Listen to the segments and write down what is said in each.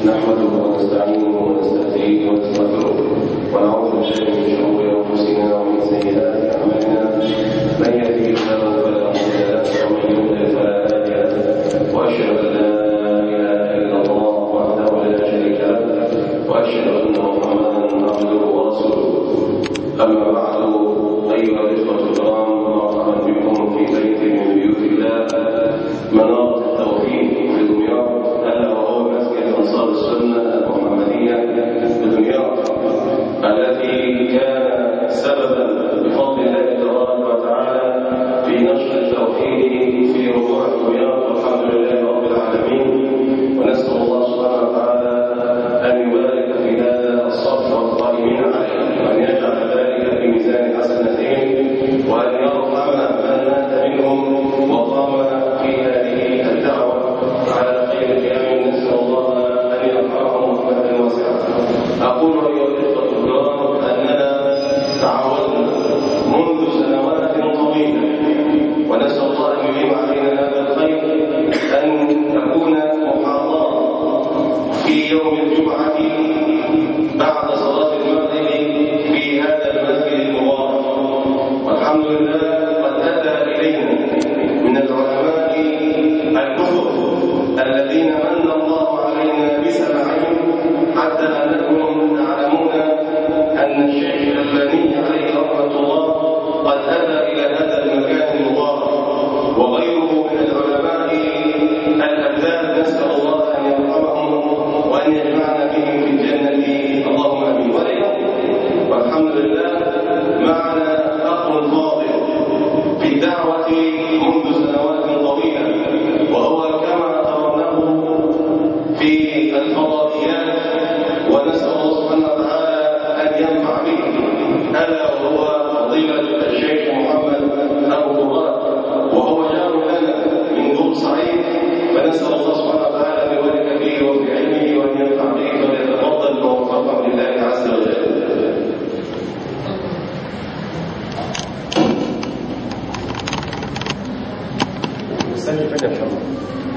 نحمده ونستعينه ونستهديه ونستغفره ونعوذ بالله من شرور انفسنا ومن سيئات اعمالنا من يهده الله فلا مضل له ومن يضلل فلا هادي له واشهد ان لا اله الا الله وحده لا شريك له واشهد ان محمدا عبده ورسوله اما بعد ايها الاخوه الكرام مرحبا بكم في بيت من بيوت الله منار التوفيق في دمياط الا وهو مسجد انصار السنه المحمديه بدمياط الذي كان سببا بفضل الله تبارك وتعالى في نشر التوحيد في ربوع دمياط والحمد لله رب العالمين ونسال الله سبحانه وتعالى ان يبارك في هذا الصف والقائمين عليه وان يجعل ذلك في ميزان حسنتهم وان يرحم من مات منهم وقام في هذه الدعوه على خير قيام نسال الله ان يرحمهم رحمه واسعه اقول ايها الاخوه الكرام اننا تعودنا منذ سنوات طويله ونسال الله ان يديم علينا هذا الخير ان تكون محاضره في يوم الجمعه بعد صلاه المغرب في هذا المسجد المبارك والحمد لله قد اتى الينا من العلماء الكفر الذين من الله علينا بسماعهم حتى انكم تعلمون ان الشيخ الالباني عليه رحمه الله قد اتى الى هذا المكان المبارك وغيره من العلماء الابدال نسال الله ان يرحمهم وان يجمعنا بهم في الجنه اللهم امين واليوم والحمد لله معنا اخ فاضل في الدعوه منذ سنوات طويله وهو كما ترونه في الفضائيات ونسال الله سبحانه وتعالى ان ينفع به الا وهو فضيله الشيخ محمد ابو مراد وهو جار لنا من دور صعيد فنسال الله سبحانه وتعالى ان يبارك فيه وفي علمه وان ينفع به فليتفضل موفقا لله عز وجل نستني فين ان شاء الله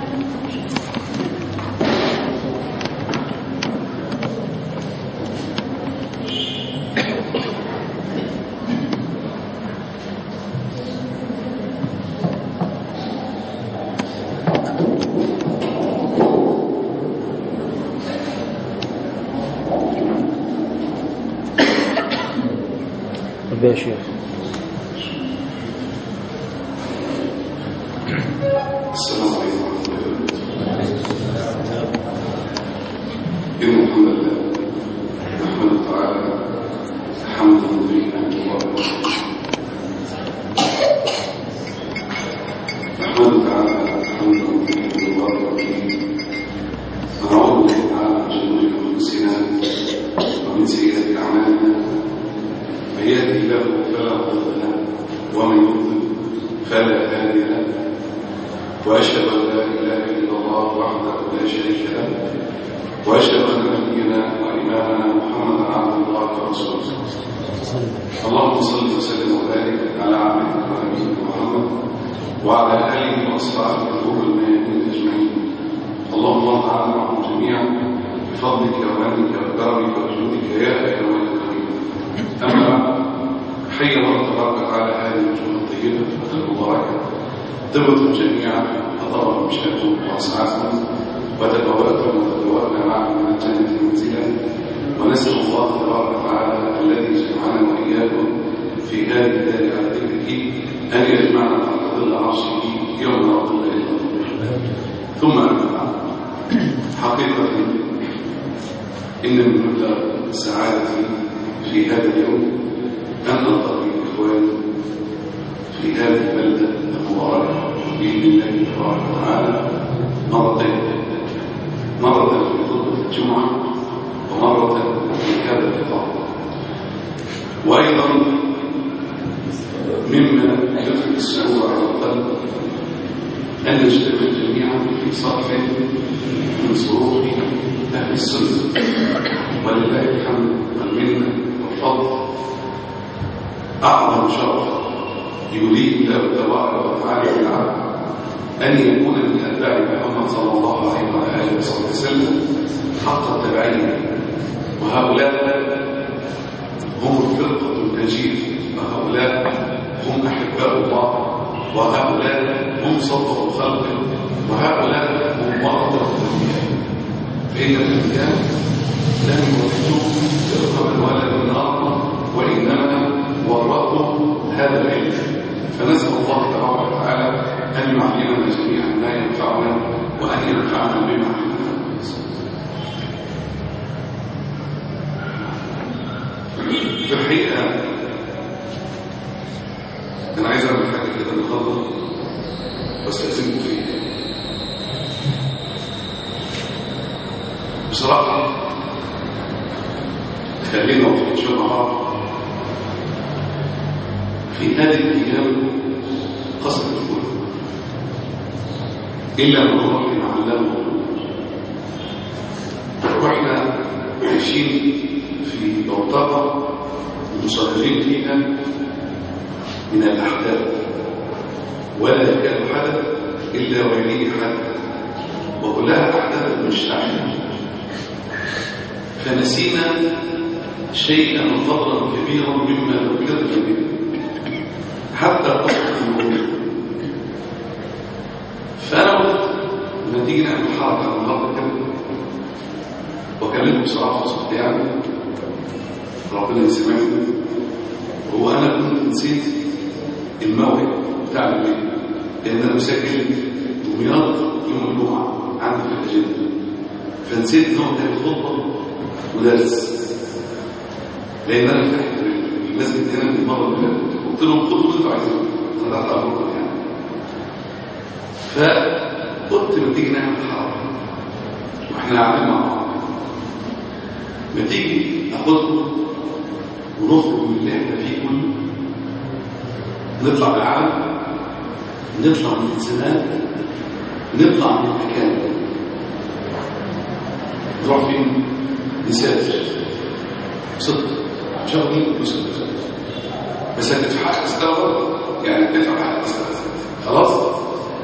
طب يا شيخ السلام عليكم ورحمة الله وبركاته. إن الحمد لله نحمده تعالى حمدا يريد أن يبارك نحمده تعالى حمدا يريد أن يبارك فيه ونعوذ به تعالى من شرور أنفسنا ومن سيئات أعمالنا من يهده الله فلا مضل له ومن يضلل فلا هادي له واشهد ان لا اله الا الله وحده لا شريك له واشهد ان نبينا وامامنا محمدا عبد الله ورسوله اللهم صل وسلم وبارك على عبدك ونبيك محمد وعلى اله واصحابه الغر الميامين اجمعين اللهم ارض عنهم جميعا بفضلك ومنك وكرمك وجودك يا اكرم الاكرمين اما بعد حي الله تبارك وتعالى هذه الوجوه الطيبه المباركه طبتم جميعا فطاب مشاكم واسعدكم وتبوأتم وتبوأنا معكم من الجنة منزلا ونسأل الله تبارك وتعالى الذي جمعنا وإياكم في هذه الدار على ذكره أن يجمعنا تحت ظل عرشه يوم لا ظل إلا ظله ثم أما بعد حقيقة إن من مبلغ سعادتي في هذا اليوم أن ألتقي بإخواني في هذه البلدة المباركة بإذن الله تبارك وتعالى مرتين مرة في خطبة الجمعة ومرة في هذا الإطار وأيضا مما يدخل السرور على القلب أن نجتمع جميعا في صف من صروف أهل السنة ولله الحمد والمنة والفضل أعظم شرف يريد الله تبارك وتعالى للعبد أن يكون من أهل اتباع محمد صلى الله عليه وعلى اله وصحبه وسلم حق التبعيه وهؤلاء هم الفرقه النجيه وهؤلاء هم احباء الله وهؤلاء هم صدق الخلق وهؤلاء هم مرضى الانبياء فان الانبياء لم يوردوا فرقه ولا النار وانما وردوا هذا العلم فنسال الله تبارك وتعالى ان يعلمنا جميعا ما ينفعنا وان ينفعنا بما علمنا في الحقيقه انا عايز اعمل حاجه كده النهارده واستاذنكم فيها بصراحه خلينا نتكلم مع بعض في هذه الايام قصد الكل الا من رحم علمه واحنا عايشين في منطقه مصرفين فيها من الاحداث ولا يكاد حدث الا ويليه حدث وكلها احداث مشتعله فنسينا شيئا فضلا كبيرا مما ذكرنا به حتى قصة الموت فأنا قلت لما تيجي نعمل حركة النهارده كده وأكلمكم بصراحة وصحبي يعني ربنا يسامحني هو أنا كنت نسيت الموعد بتاع البيت لأن أنا مسجل دمياط يوم الجمعة عندي في الأجندة فنسيت إن هو كان خطبة ودرس لأن أنا فتحت المسجد هنا المرة اللي فاتت قلت لهم خدوا اللي انتوا عايزينه انا تحت امركم يعني فقلت ما تيجي نعمل حركه واحنا قاعدين مع بعض ما تيجي ناخدكم ونخرج من اللي احنا فيه كله نطلع بالعالم نطلع من الزمان نطلع من المكان نروح فين؟ نسافر صدق مش هاخدين فلوس بس هتدفع حق استغرب يعني هتدفع حق استغرب خلاص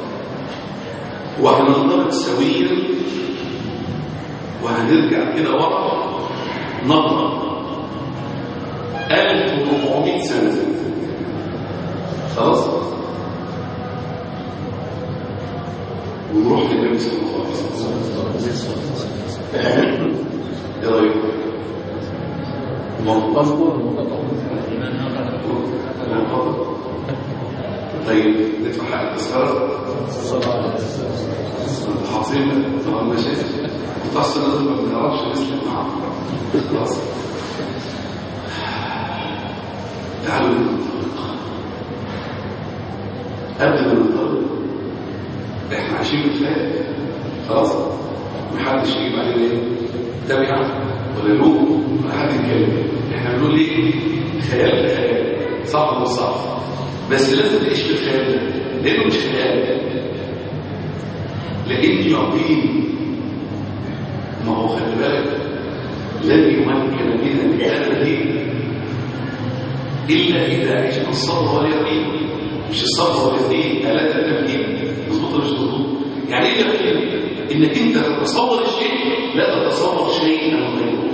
وهننطلق سويا وهنرجع كده ورا نظرة 1400 سنة خلاص ونروح للنبي صلى الله عليه وسلم ايه رايكم؟ طيب ندفع حق التذكرة حاطين طبعا مشاكل قطاع السنة ما بنعرفش نسلك معاهم خلاص تعالوا ننطلق قبل ما ننطلق احنا عايشين بالفعل خلاص محدش يجيب علينا ايه تابع ولا لوم ولا حد يتكلم احنا بنقول ايه خيال خيال صح ولا صح بس لازم تعيش في الخيال ده لانه مش خيال لان يقين ما هو خلي بالك لن يمكن بنا من هذا الدين الا اذا عشنا الصبر واليقين مش الصبر واليقين الا التفكير مظبوط ولا مش مظبوط يعني ايه اليقين انك انت تتصور الشيء لا تتصور شيئا غيره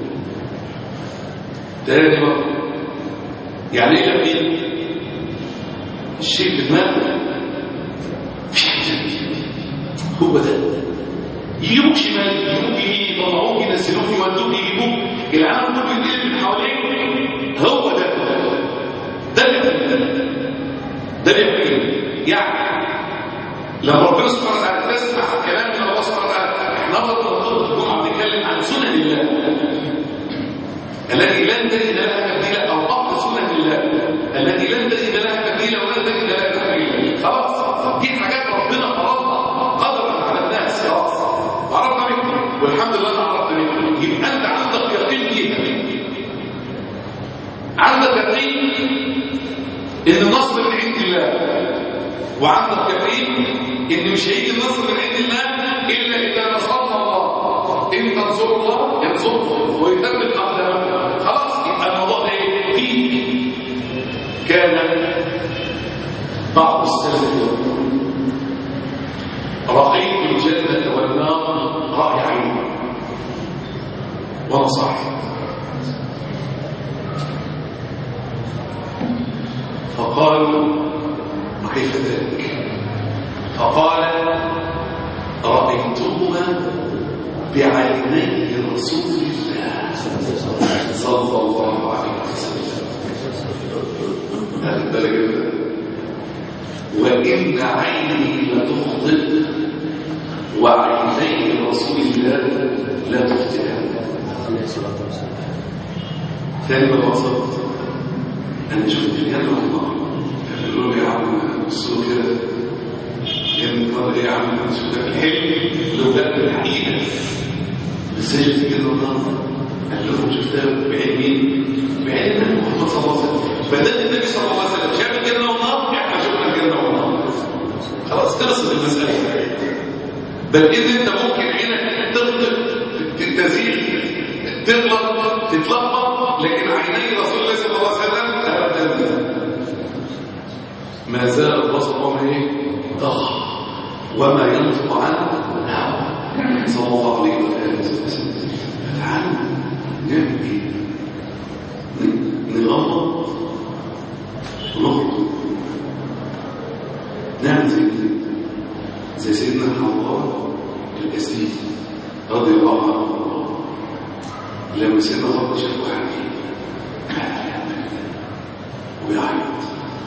تاني مرة يعني ايه اليقين الشيء في دماغك في حاجة هو ده يجيبوك شمال يجيبوك يمين يطلعوك ينزلوك يودوك يجيبوك العالم كله يتقلب من حواليك هو ده ده اليقين ده اليقين يعني لما ربنا سبحانه وتعالى تسمع كلام من الله سبحانه وتعالى احنا نظر الجمعه بنتكلم عن سنن الله التي لن تجد لها تبديلا او بعض سنن الله التي لن تجد لها تبديلا ولن تجد لها تبديلا خلاص دي حاجات ربنا فرضها قدرا على الناس خلاص عرفنا منكم والحمد لله عرفنا منكم يبقى انت عندك يقين فيها عندك يقين ان النصر من عند الله وعندك يقين ان مش هيجي النصر من عند الله الا اذا نصرنا الله ان تنصروا الله ينصركم ويثبت اقدامكم خلاص يبقى الموضوع ده ايه فيه بعض السلف يقول رأيت وانا صاحي فقالوا وكيف ذلك فقال رأيتهما بعيني رسول الله صلى الله عليه وسلم هذا بالك وإن عيني لتخطئ وعيني رسول الله لا تخطئان ثاني ما وصلت انا شفت الجنه والله فقالوا لي يا عم بصوا كده كان قال ايه يا عم انا شفت الحلم لو لا الحقيقه ازاي شفت الجنه والله قال لهم شفتها بعين مين؟ بعين النبي محمد صلى الله عليه وسلم فدل النبي صلى الله عليه وسلم شاف الجنه والله احنا شفنا الجنه والله خلاص خلصت المساله بل إذا أنت ممكن عينك تغلط تزيد تغلط تتلخبط لكن عيني رسول الله صلى الله عليه وسلم أبدا ما زال البصر وما ايه طغى وما ينطق عنه الهوى صلى الله عليه وآله وسلم فتعالوا نعمل ايه نغلط ونخلط نعمل زي زي سيدنا حمار الأسيد رضي الله عنه لما سيدنا خالد شاف واحد كان ويعيط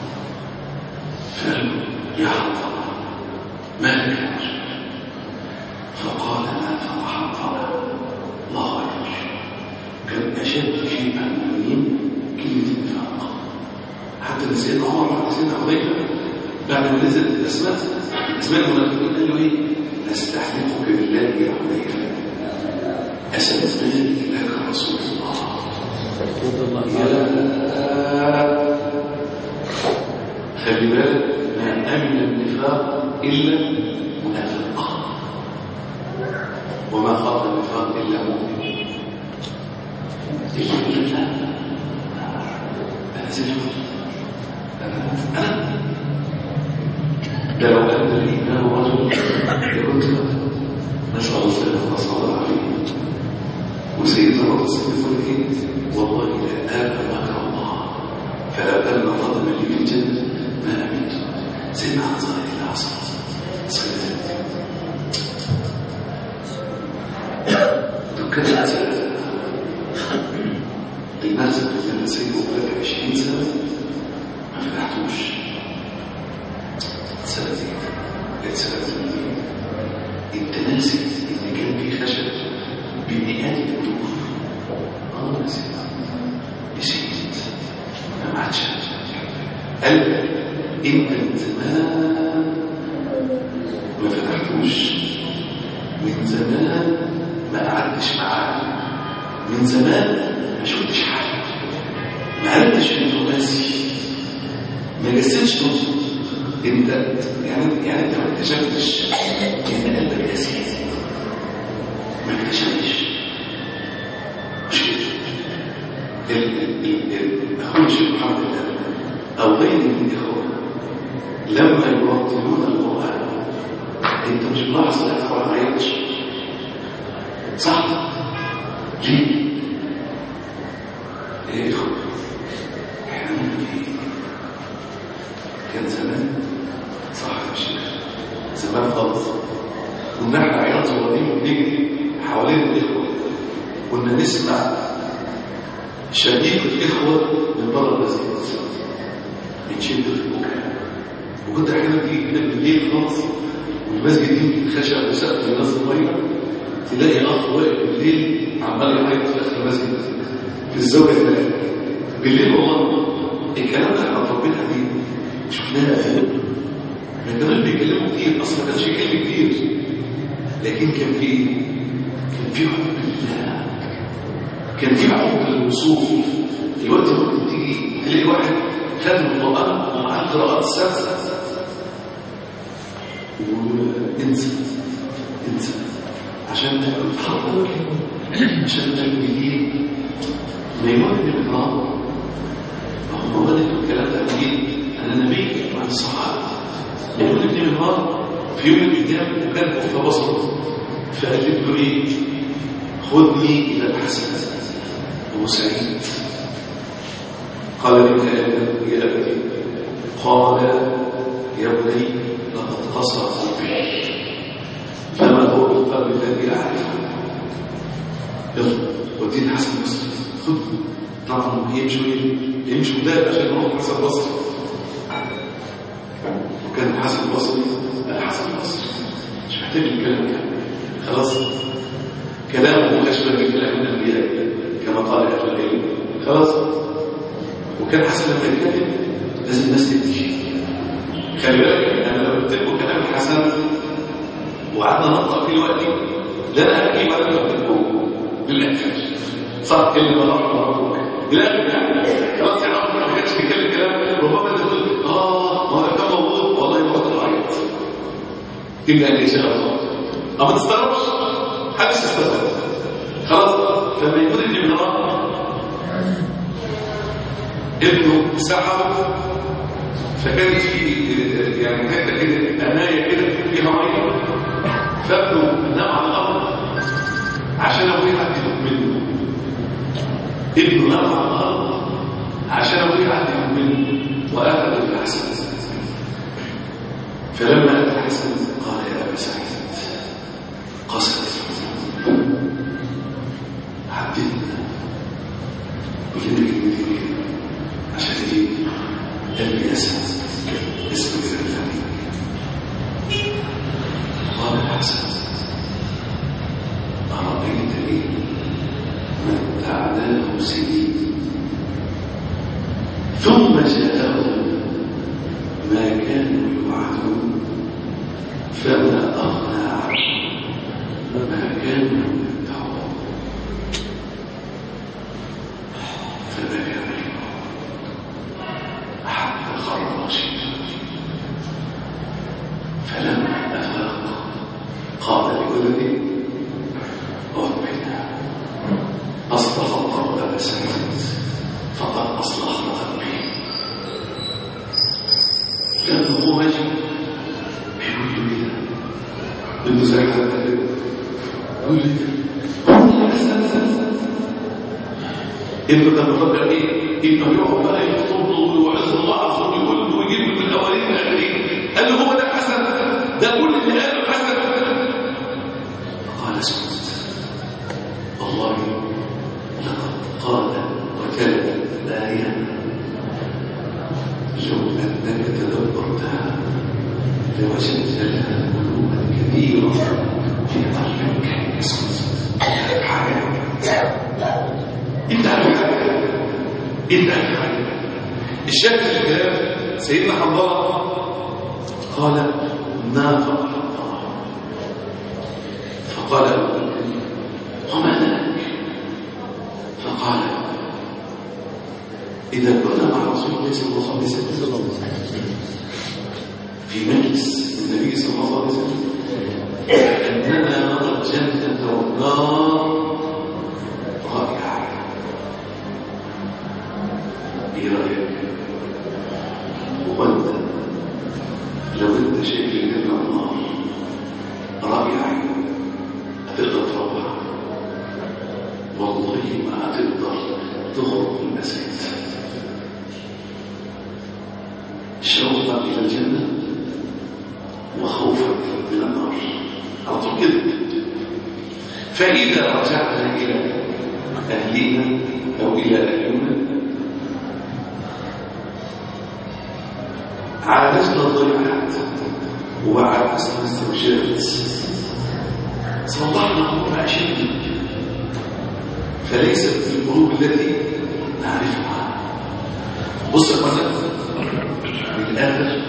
فقال يا حنظلة ما لك يا رجل فقال ما فرحنظلة الله أكبر كان أشد شيء على المؤمنين كلمة النفاق حتى سيدنا عمر حتى سيدنا حذيفة بعد ما نزلت الأسماء أسماء المنافقين قالوا إيه نستحلفك بالله يا حذيفة أسلمت لك رسول الله خلي بالك ما أمن النفاق إلا منافق وما خاف النفاق إلا مؤمن إلا بالله أنا زلت أنا أنا ده لو أن الإيمان رجل لكنت نسأل الله السلامة والصلاة عليه وسيدنا الرسول يقول ايه والله لا آمن مكر الله فلو أن قدم لي في الجنة ما أمنت سيدنا عن صلاة الله صلاة دكان الأسئلة المنزل اللي سيبه بقى 20 سنة ما فتحتوش سنتين كانت سنتين انت ناسي ان كان في خشب بمئات الدور اه نسيت نسيت ما عادش قال انت من زمان ما فتحتوش من زمان ما قعدتش معاه من زمان ما شفتش حاجه ما عرفتش انه ناسي ما جسدش نصه انت يعني يعني انت ما اكتشفتش ان قلبك قاسي ما اكتشفتش مش كده اخونا الشيخ محمد الله او غيره من الاخوه لما يرتبون القران انت مش ملاحظ ان الاخوه ما عيطش صح ليه ايه اخوه احنا ممكن كان زمان صح يا شيخ زمان خالص كنا احنا عيال صغيرين ونجري حوالين الاخوه كنا نسمع شديد الاخوه من بره المسجد من شده البكاء وكنت احيانا تيجي كده بالليل خالص والمسجد يمكن خشب وسقف الناس صغيره تلاقي اخ واقف بالليل عمال يعيط في اخر المسجد في الزاويه الثانيه بالليل والله الكلام ده احنا اتربينا عليه شفناها افلام ما كانوش بيتكلموا كتير اصلا ما كانش كلمه كتير لكن كان في ايه؟ كان في حب لله كان في حب للوصول دلوقتي ممكن تيجي تلاقي واحد خد القران ومعاه القراءات السبع وانسى انسى عشان تتحرك عشان تعمل جديد ما يمر بالقران هم بدأوا الكلام ده أكيد أنا نبي عن الصحابة يقول ابن النهار في يوم القيامة وكان كف بصره فقال له إيه خذني إلى الحسن أبو سعيد قال لك يا أبي قال يا بني لقد قصر قلبي فما هو بالقلب الذي أعرفه يلا ودينا حسن البصري خذ طبعا يمشوا يمشوا ده عشان يروح حسن البصري وكان الحسن البصري الحسن البصري مش محتاج الكلام يعني خلاص كلامه أشبه بكلام الأنبياء كما قال أهل العلم خلاص وكان حسن لما يتكلم لازم الناس تمشي خلي بالك انا لو قلت لكم كلام الحسن وقعدنا نقرا فيه دلوقتي لا انا اجيب على اللي للاخر صح كلمه مرة للاخر يعني خلاص يعني ما كانش بيتكلم كلام ربما انت تقول اه ما هو كان موجود والله ما كنت رايت الا ان شاء الله اما تستغربش محدش يستغرب خلاص لما يكون ابن امراه ابنه سحبه فكانت في يعني حته كده انايه كده فيها ميه فابنه نام على الارض عشان ابوه يعدي منه ابنه نام على الارض عشان ابوه يعدي منه واخذ الحسن فلما اتى الحسن قال يا ابا سعيد قصد عدلنا كلنا كلمتين عشان ايه قلبي اسد اسمه الثاني قال الحسن أرأيت لي متعناه سنين ثم جاءهم ما كانوا يوعدون فما أغنى عنهم ما كانوا يدعون فبكى بينهم حتى خر رشيدا فلما أفاق قال لولده ربنا أصلح الله أبا سعيد فقد أصلح قلبي لأنه هو ماشي بيقول له إيه ابن سعيد يقول لي ابنه كان بيفكر ايه؟ ابنه يقعد بقى يخطب له ويوعظ له وعظ ويقول له ويجيب له من الاولين للاخرين قال له هو ده حسن ده كل اللي قاله حسن قال اسكت والله لقد قال وكان الآية لو أنك تدبرتها لوجدت لها قلوبا كبيرة في قلبك اسكت حاجة انت عارف حاجة انت عارف حاجة الشاهد في الكلام سيدنا حنظلة قال نافق حنظلة فقال وما ذلك فقال إذا كنا مع رسول الله صلى الله عليه وسلم في مجلس النبي صلى الله عليه وسلم أننا نرى الجنة والنار رائعة إيه رأيك؟ وأنت لو أنت شايف الجنة والنار رائعة هتقدر تروح والله ما هتقدر تخرج من المسجد شوقا الى الجنه وخوفا من النار على طول كده فاذا رجعنا الى اهلنا او الى اهلنا عالجنا الضيعات وعالجنا الزوجات صلحنا امور اشد فليست في القلوب التي نعرفها بص مثلا بالاخر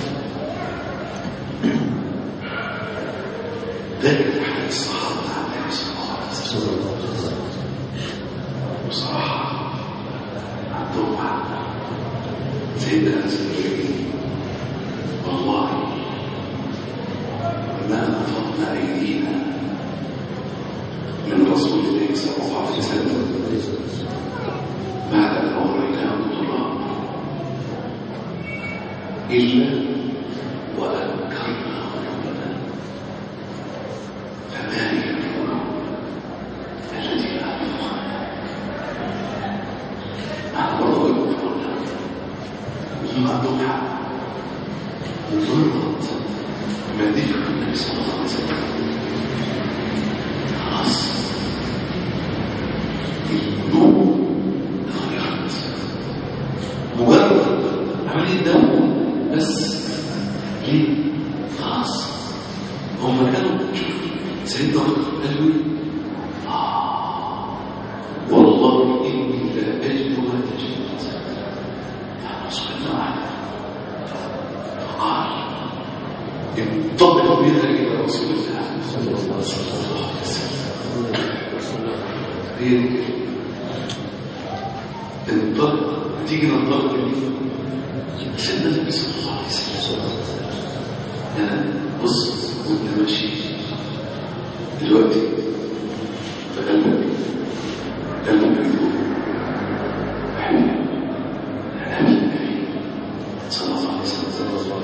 ذلك حال الصحابه عن النبي صلى الله عليه وسلم بصراحه عندهم حق سيدنا انس والله ما نفضنا ايدينا من رسول الله صلى الله عليه وسلم بعد أن أوريناه التراب إلا وأنكرنا عيوبنا فما هي العيوب سيدنا ابو بكر قال له آه والله اني لا اجد ما تجد فصلنا فقال انطلق بنا الى رسول الله صلى الله عليه وسلم هي انطلق تيجي ننطلق ليه سيدنا النبي صلى الله عليه وسلم انا بص وانت ماشي دلوقتي فقلبك قلبك بيقول احنا هنقابل النبي صلى الله عليه وسلم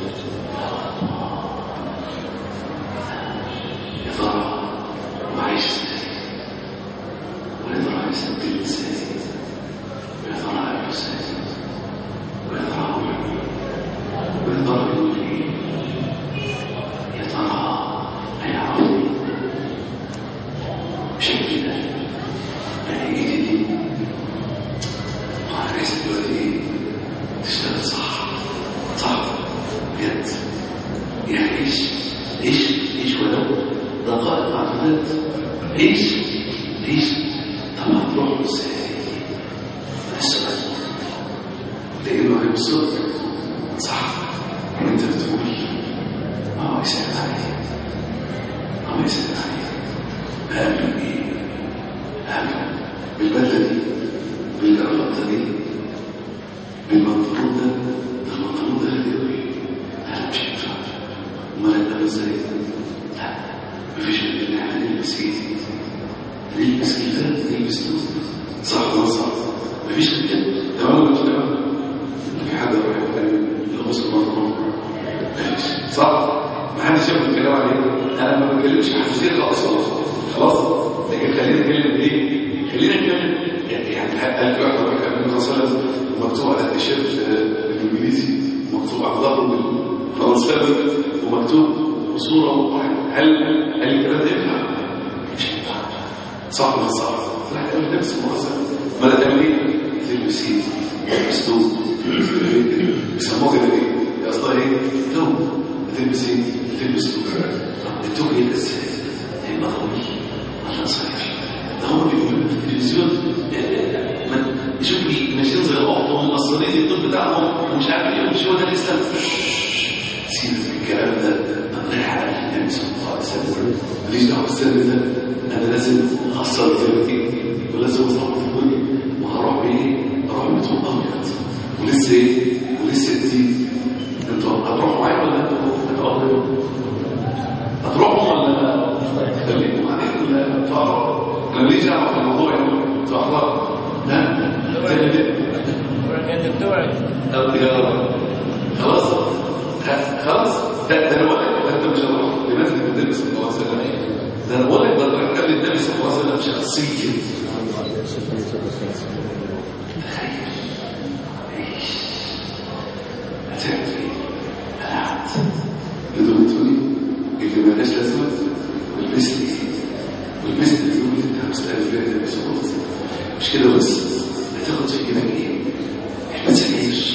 يا ترى هو عايش ازاي ويا ترى هيستبدل ازاي ويا ترى هيعمل ازاي ويا ترى هو ويا ترى هيقول ايه يا ترى هيعرف بشكل ده يعني ايدي دي وانا عايز دلوقتي ايه تشتغل صح صح بجد يعني عيش عيش عيش ولو دقائق معدودات عيش عيش طب هتروح ازاي السؤال لانه هيوصلك صح وانت بتقول اه يسأل عليك اه يسأل عليك هقابل ايه هقابل بالبدله دي بالجرافطه دي بالبنطلون ده ده البنطلون ده غالي قوي لا مش هينفع امال هتقابل ازاي لا مفيش غير ان احنا نلبس ايه نلبس كده نلبس دول صح ولا صح مفيش غير كده تمام ولا مش تمام في حد يروح يتكلم يغوص المنطقه مفيش صح ما حدش ياخد الكلام عليه انا ما بتكلمش عن حسين خالص خلاص لكن خلينا نتكلم ايه خلينا نتكلم يعني يعني قال في واحد راح يعمل مثلا مكتوب على التيشيرت بالانجليزي مكتوب على ظهره بالفرنساوي ومكتوب صوره واحد هل هل الكلام ده ينفع؟ مش ينفع صح ولا صح؟ راح تعمل نفس المؤثر ماذا تعمل ايه؟ تلبسين اسلوب بيسموه كده ايه؟ اصلا ايه؟ ثوب تلبس ايه؟ تلبس ثوب طب الثوب ايه ازاي؟ هيبقى طويل ولا قصير؟ ده هم بيقولوا في التلفزيون شوف ماشيين زي بعض ومقصرين الطب بتاعهم ومش عارف ايه ومش هو ده الاسلام سيب الكلام ده طب رايح على النبي صلى الله عليه وسلم ماليش دعوه بالسر ده انا لازم اقصر دلوقتي ولازم اصور في الدنيا وهروح بايه؟ اروح بتوب ابيض ولسه ايه؟ ولسه جديد انتوا هتروحوا معايا ولا هتقعدوا؟ هتروحوا ولا خليكم عليكم ولا تعرفوا؟ انا ماليش دعوه بالموضوع يعني تعرفوا؟ لا زي ما كانت بتوعد أو تجارة خلاص خ- خلاص ده ده انا بقول لك ده انت مش هتروح لمسجد النبي صلى الله عليه وسلم ده انا بقول لك ده رايح قبل النبي صلى الله عليه وسلم شخصيا هتعمل ايه؟ انا قعدت بدونتوني اللي مالهاش لازمه ولبست ايه؟ ولبست الهدوم اللي انت مستعد فيها النبي صلى الله عليه وسلم مش كده بس هتاخد في ايدك ايه؟ ما تسعيش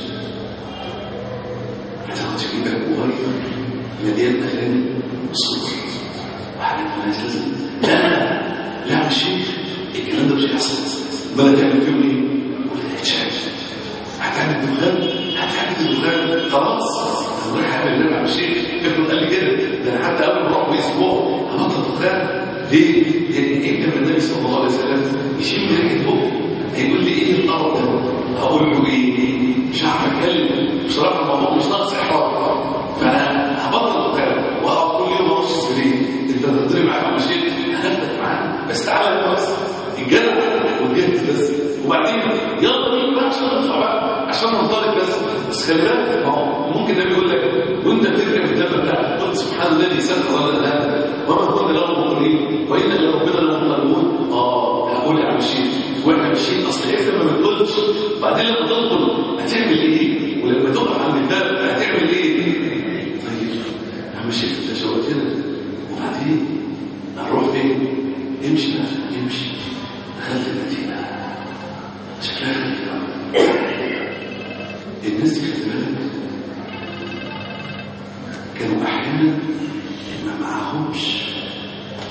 هتاخد في ايدك موبايل مليان اغاني وصور وحاجات مالهاش لازمه لا لا مش شيء الكلام ده مش هيحصل ما هتعمل فيهم ايه؟ ولا هتشعر هتعمل دخان هتعمل دخان خلاص انا رايح اعمل اللي انا شيء ابنه قال لي كده ده انا حتى قبل ما اروح باسبوع هبطل دخان ليه؟ لان انت من النبي صلى الله عليه وسلم يشيل من ريحه بقه هيقول لي ايه القرف ده؟ هقول له ايه؟ مش عارف اتكلم بصراحه الموضوع مش ناقص احراج فانا هبطل دخان وهقعد كل يوم ابص سرير انت هتضرب معاك ولا شيء هنبدا معاك بس تعالى انت بس الجدع والجد بس وبعدين يلا بينا بقى عشان نطلع بقى عشان ننطلق بس بس خلي بالك ما هو ممكن ده بيقول لك وانت بتدرك الدم بتاعك قلت سبحان الذي سخر لنا هذا وما كنا له مقرين وانا لربنا لمنقلبون اه هقول يا عم الشيخ واحنا ماشيين اصل ايه ما بتقولش بعدين لما تدخل هتعمل ايه ولما تقف عند الباب هتعمل ايه طيب يا عم الشيخ انت شوقتنا وبعدين هنروح فين امشي بقى امشي دخلت المدينه شكلها غريبة الناس دي خلي بالك كانوا احيانا ما معاهمش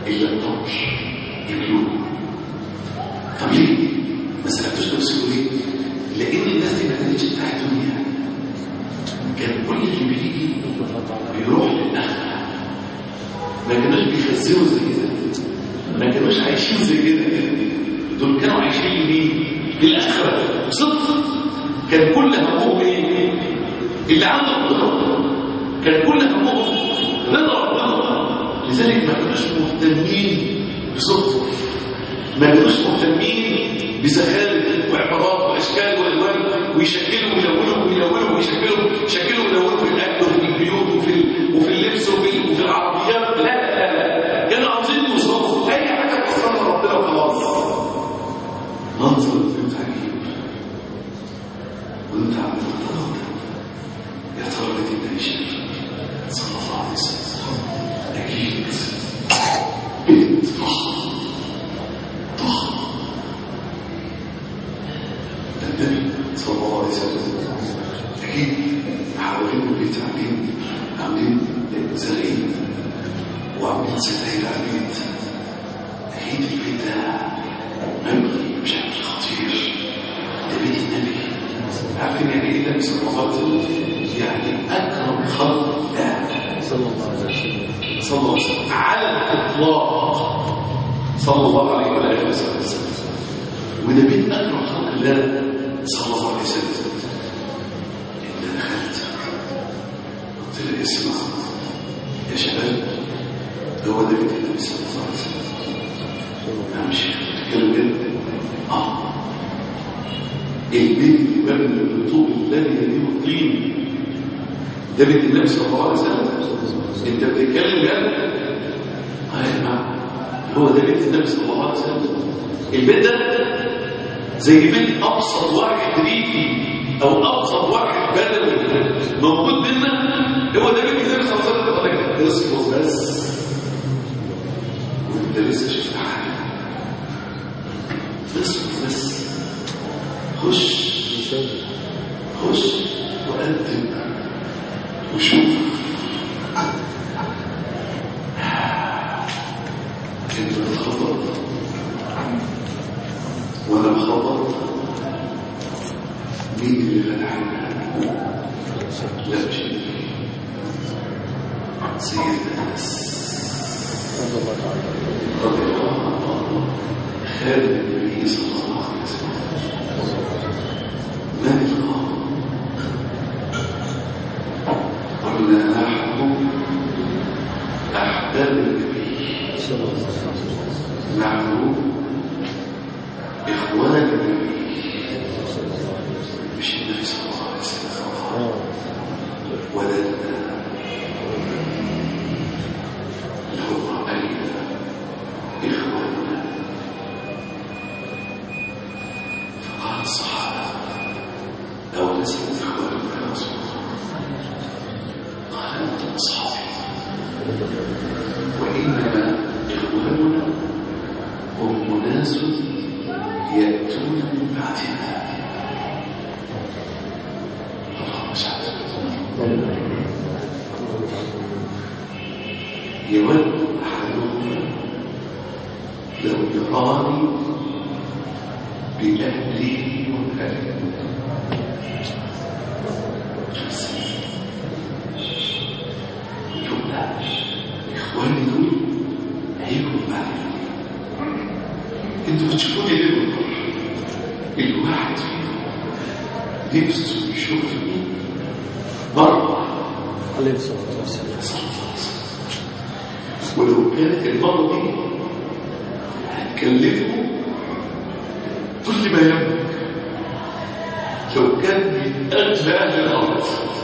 إلا الطمر يبلوه طب ليه؟ ما سألتوش نفسكم ليه؟ لأن الناس دي ما كانتش بتاع الدنيا كان كل اللي بيجي بيروح للآخرة ما كانوش بيخزنوا زي كده ما كانوش عايشين زي كده دول كانوا عايشين لمين؟ للآخرة صدق كان كل همهم ايه؟ اللي عنده قدرة كان كل همهم رضا ربنا لذلك ما كانوش مهتمين بصدق ما كانوش مهتمين بزخارف وعبارات واشكال والوان ويشكلوا ويلونوا ويلونوا ويشكلوا يشكلوا ويلونوا في الاكل وفي البيوت وفي ال- وفي اللبس وفي, وفي العربيات لا لا لا كانوا عاوزين يوصلوا اي حاجه توصلنا ربنا وخلاص منظر انت عجيب وانت عم تتردد يا ترى بدي تعيش صلى الله عليه وسلم اكيد بيت ضخم ضخم ده النبي صلى الله عليه وسلم اكيد حوالين البيت عاملين عاملين زرعين وعاملين ستاير على البيت اكيد البيت ده مبني بشكل خطير ده بيت النبي عارفين يعني ايه النبي صلى الله عليه وسلم يعني اكرم خلق الله صلى الله عليه وسلم صلى الله عليه وسلم على الاطلاق صلى الله عليه واله وسلم وده بيت اكرم خلق الله صلى الله عليه وسلم انت دخلت قلت له اسمع يا شباب ده هو ده بيت النبي صلى الله عليه وسلم انا مش بتتكلم كده اه البيت مبني من طوب الله يديه الطين ده بيت النبي صلى الله عليه وسلم انت بتتكلم بجد اه يا جماعه هو ده بيت النبي صلى الله عليه وسلم البيت ده زي بيت ابسط واحد ريفي او ابسط واحد بدوي موجود بينا هو ده بيت النبي صلى الله عليه وسلم اصبر بس وانت لسه شفت حاجه اصبر بس خش خش وقدم وشوف انت بتخبط وانا بخبط مين اللي فتح لا شيء سيدنا انس رضي الله تعالى رضي الله عنه خالد النبي صلى الله عليه وسلم من القام قلنا نحن أحباب النبي صلى الله عليه وسلم نحن إخوان النبي صلى الله عليه وسلم مش النبي صلى الله عليه وسلم آه. ولدنا لو رأينا إخواننا فقال الصحابة أو لسنا إخواننا يا رسول الله قال أنتم أصحابي وإنما إخواننا هم أناس يأتون من بعدنا الله مش عارف يود أحدهم لو يراني بأهله وأهله يبقى إخواني دول هيكون معي انتوا بتشوفوني ليه بالنهار الواحد فيهم نفسه يشوفني مرة عليه الصلاة والسلام ولو كانت المرة دي هتكلفه كل ما يملك لو كان من أجل أهل الأرض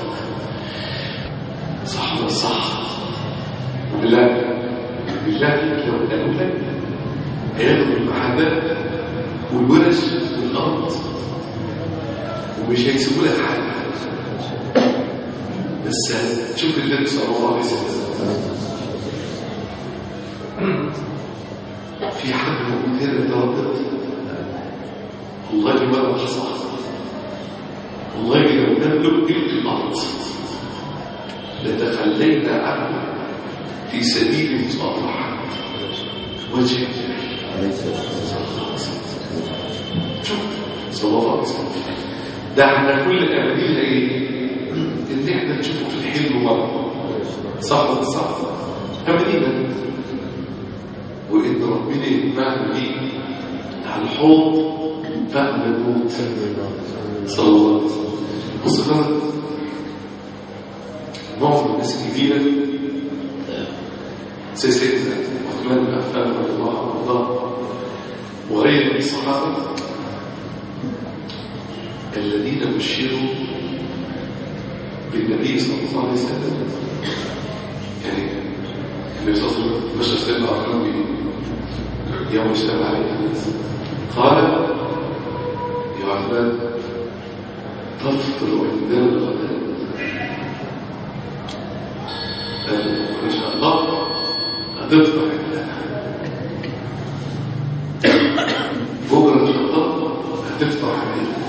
صح ولا صح؟ بالله بالله لو قالوا لك هياخدوا المحلات والورش والأرض ومش هيسيبوا لك حاجة بس شوف النبي صلى الله عليه وسلم في حد موجود هنا يتردد والله ما حصل والله لو نملك تلك الارض لتخلينا عنه في سبيل المصالحه وجه عليه الصلاة شوف صلى الله عليه وسلم ده احنا كل امانينا ايه ان احنا نشوفه في الحلم مره صح ولا صح امانينا وان ربنا يجمعنا بيه على الحوض فهم الموت صلى الله عليه وسلم بص بقى معظم الناس الكبيره زي سيدنا عثمان بن عفان رضي الله عنه وارضاه وغير الصحابه الذين بشروا بالنبي صلى الله عليه وسلم يعني النبي صلى الله عليه وسلم بشر سيدنا عثمان يوم اجتمع عليه الناس قال يا عثمان تفطر عندنا الغداء قال ان شاء الله هتفطر عندنا بكره ان شاء الله هتفطر عندنا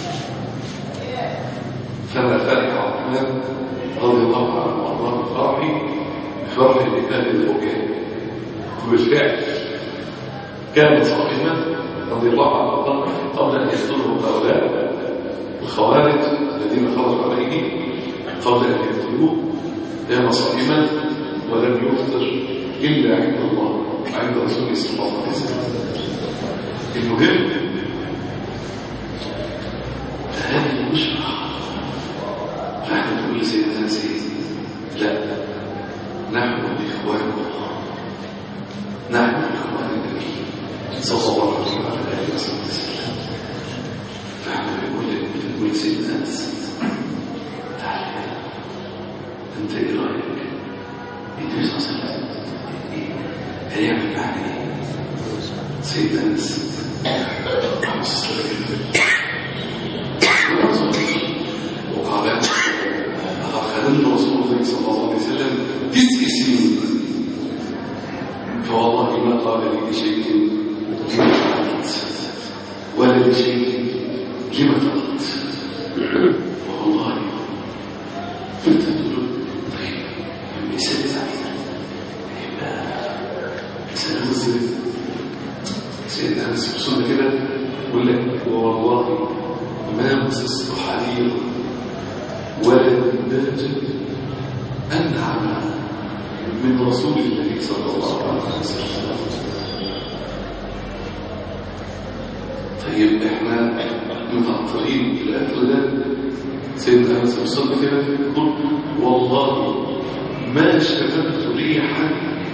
فما فرح عثمان رضي الله عنه وارضاه بفرحه بفرح لأهل الفوقان وبالفعل كان صائما رضي الله عنه وارضاه قبل ان يقتله هؤلاء الخوارج الذين خرجوا عليه قبل ان يقتلوه كان صائما ولم يفطر الا عند الله عند رسوله صلى الله عليه وسلم المهم هذه البشرى فاحنا نقول سيدنا سيد لا نحن الاخوان الله نحن الاخوان النبي صلى الله عليه وسلم فاحنا بنقول بنقول سيدنا انس تعالى انت ايه رايك النبي صلى الله عليه وسلم هيعمل معنا ايه سيدنا انس اللهم صل وقال خدمت رسول الله صلى الله عليه وسلم تسع سنين فوالله ما قال لي بشيء لما فعلت ولا لشيء لما فعلت والله كنت تقول طيب من سنة سعيدة سنة مسلم سيدنا انس بصوره كده يقول لك والله ما مسست حرير ولا ناجا انعم من رسول الله صلى الله عليه وسلم طيب احنا متعطلين الاكل ده سيدنا انس بصوره كده يقول والله ما شربت ريحا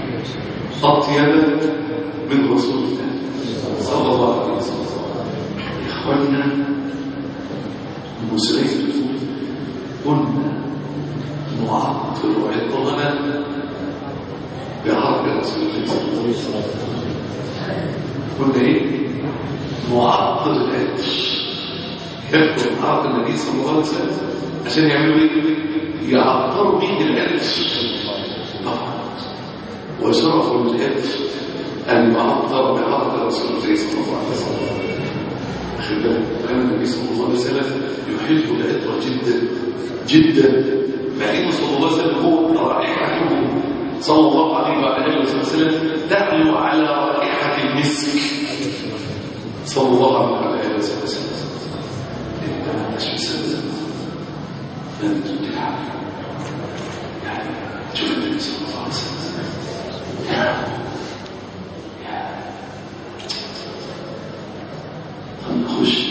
اطيب من رسول الله صلى الله عليه وسلم إخواننا المسلمين قلنا نعطر عطرنا بعرض رسول الله صلى الله عليه وسلم قلنا ايه نعطر العطر يذكر عرض النبي صلى الله عليه وسلم عشان يعملوا ايه يعطروا به العطر طبعا وشرف العطر أن يعطر بعرض رسول الله صلى الله عليه وسلم أخي بالك كان النبي صلى الله عليه وسلم يحب العطر جدا جدا مع انه صلى الله عليه وسلم هو رائحته صلى الله عليه وعلى اله وسلم تعلو على رائحه المسك صلى الله عليه وعلى اله وسلم انت ما انتش مصدق ما انت بتتعب يعني شوف النبي صلى الله عليه وسلم طب نخش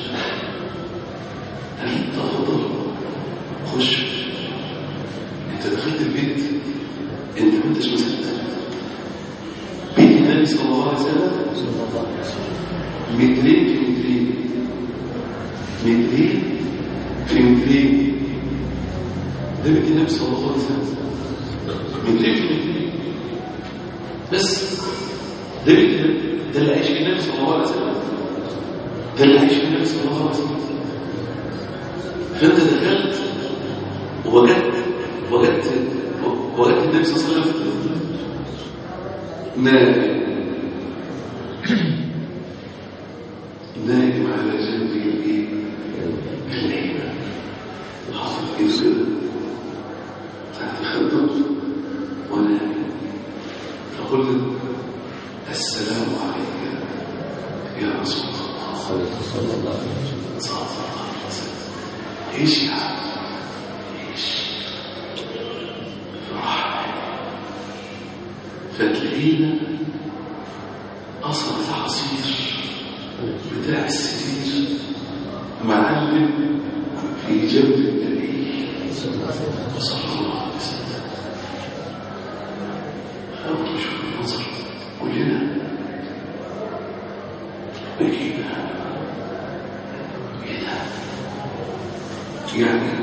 هل تفضل خش انت دخلت البيت انت ما انتش مصدق بيت النبي صلى الله عليه وسلم مترين في مترين مترين في مترين ده بيت النبي صلى الله عليه وسلم مترين في مترين بس ده بيت ده اللي عايش في النبي صلى الله عليه وسلم ده اللي عايش في النبي صلى الله عليه وسلم فانت دخلت وجدت وجدت وجدت النبي صلى الله عليه وسلم نائم نائم على جنبه الايه الليل حاطط ايده كده تحت خده ونائم فقلت السلام عليك يا رسول الله صلى الله عليه وسلم صلى الله عليه وسلم ايش يا عم ايش راح فتلاقينا اصل العصير بتاع السرير معلم في جنب النبي صلى الله عليه وسلم أول شوف المنظر كلنا بكينا ايه ده يعني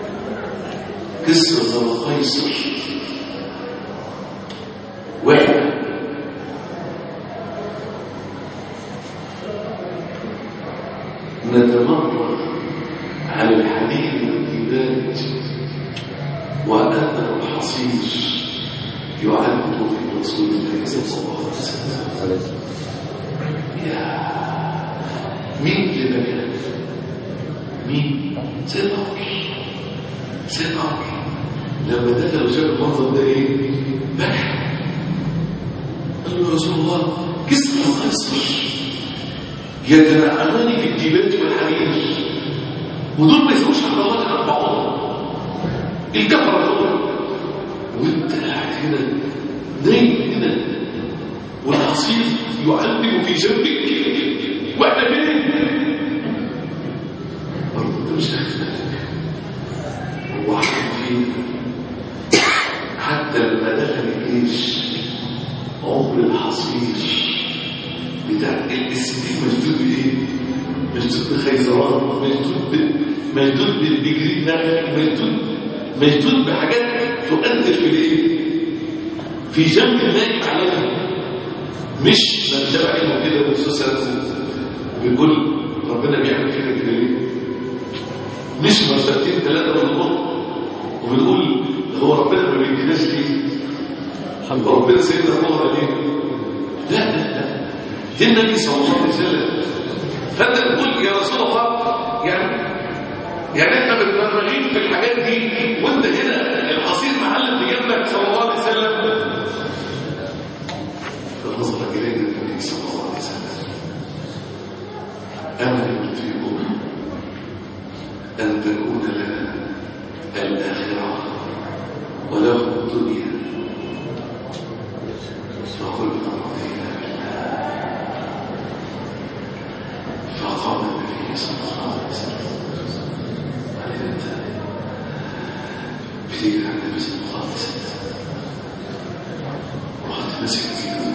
قصة وقيصر واحد نتمرر على الحديث والديباج وأثر الحصير يعد في رسول الله صلى الله عليه وسلم عليه الصلاة يا مين اللي بكى مين سيدنا عمر سيدنا عمر لما دخل وشاف المنظر ده ايه بكى قال له يا رسول الله كسر وقيصر يتنعمان في الديباج والحرير ودول ما يسووش على الله الاربعون الكفر دول وانت قاعد هنا نايم هنا والعصير يعلم في جنبك واحنا فين برضه انت مش واخد بالك هو عارف فين حتى لما دخل الجيش عمر الحصير بتاع السنين مشدود بايه؟ مشدود بخيزران مشدود ب... مشدود بجريد نخل مشدود مشدود بحاجات تؤثر في الايه؟ في جنب النايم عليها مش من جاب عينه كده بخصوصا وبيقول ربنا بيعمل كده كده ليه؟ مش مرتبتين ثلاثه بالظبط وبنقول هو ربنا ما بيديناش ليه؟ الحمد لله ربنا سيدنا الله ليه؟ لا لا لا دي النبي صلى الله عليه وسلم فانت تقول يا رسول الله يعني يعني احنا متمرغين في الحاجات دي وانت هنا الحصير معلم في جنبك صلى الله عليه وسلم فنظر الينا النبي صلى الله عليه وسلم اما يطيقون ان تكون لنا الاخره وله الدنيا فقلنا رضينا بالله فقام النبي صلى الله عليه وسلم قال انت بتيجي على النبي صلى الله عليه وسلم وقعد ماسك ايده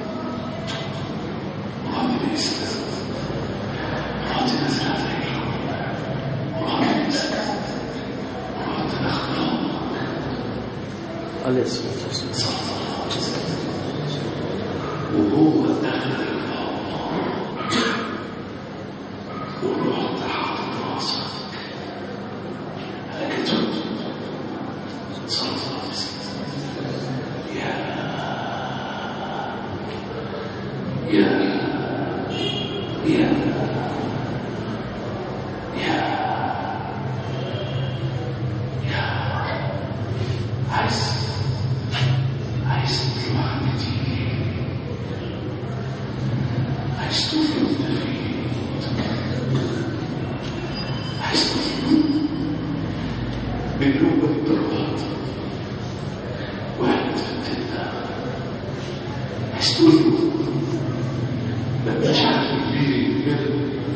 وقعد بيسلم وقعد نازل عليه وقعد بيسلم وقعد اخذ عليه الصلاة والسلام وهو أخذ ورحت حاطط راسك على كتفه صلى الله عليه وسلم يا يا يا يا يا عايز عايز تروح كتير عايز تفرق عايز تفرق بنوبة الضربات واحد فتنا عايز تقول له ما مش عارف ليه كده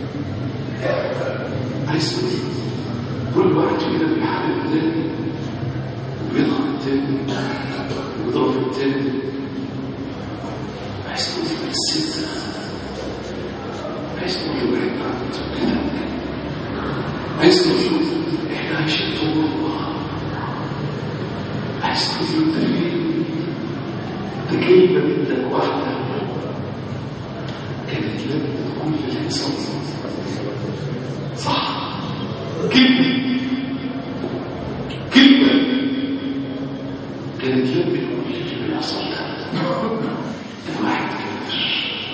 عايز تقول له كل واحد فينا بيحارب التاني وبيضرب التاني وبيضرب التاني عايز تقول له الستة عايز تقول له بعيد عن كده عايز تقول له احنا عايشين طول الله عايز تقول له انت فين ده كلمة منك واحدة كانت لمت كل الإنسان صح كلمة كلمة كانت لمت كل اللي بيحصل ده الواحد كافر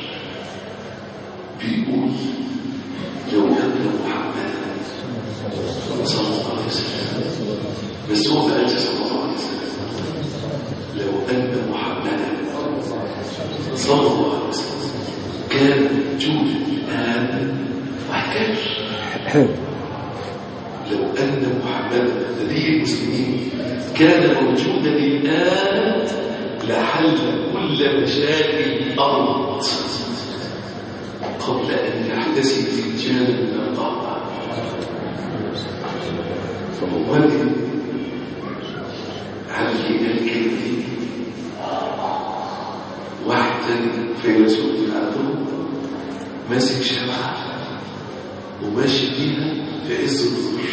بيقول لو أن محمدا صلى الله عليه وسلم بس هو ما قالش صلى الله عليه وسلم لو أن محمدا صلى الله عليه وسلم كان توجد الآن وحكاش لو أن محمد نبي المسلمين كان موجودا الآن لحل كل مشاكل الأرض قبل أن يحتسب رجال من الطاعة ولكن على الكلمة واحد تاني فيلسوف من عنده ماسك شمعة وماشي بيها في عز الظهر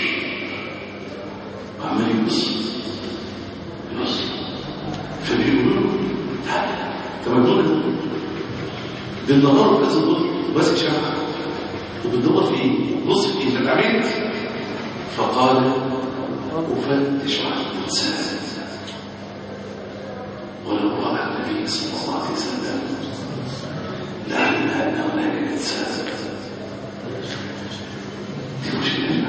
وعمال يبص يبص فبيقولوا له تعالى انت مجنون بالنهار في عز الظهر ماسك شمعة وبتدور في ايه؟ بص في ايه؟ انت عملت فقال أفتش عن الإنسان ولو رأى النبي صلى الله عليه وسلم لعلم أن هناك إنسان دي مشكلة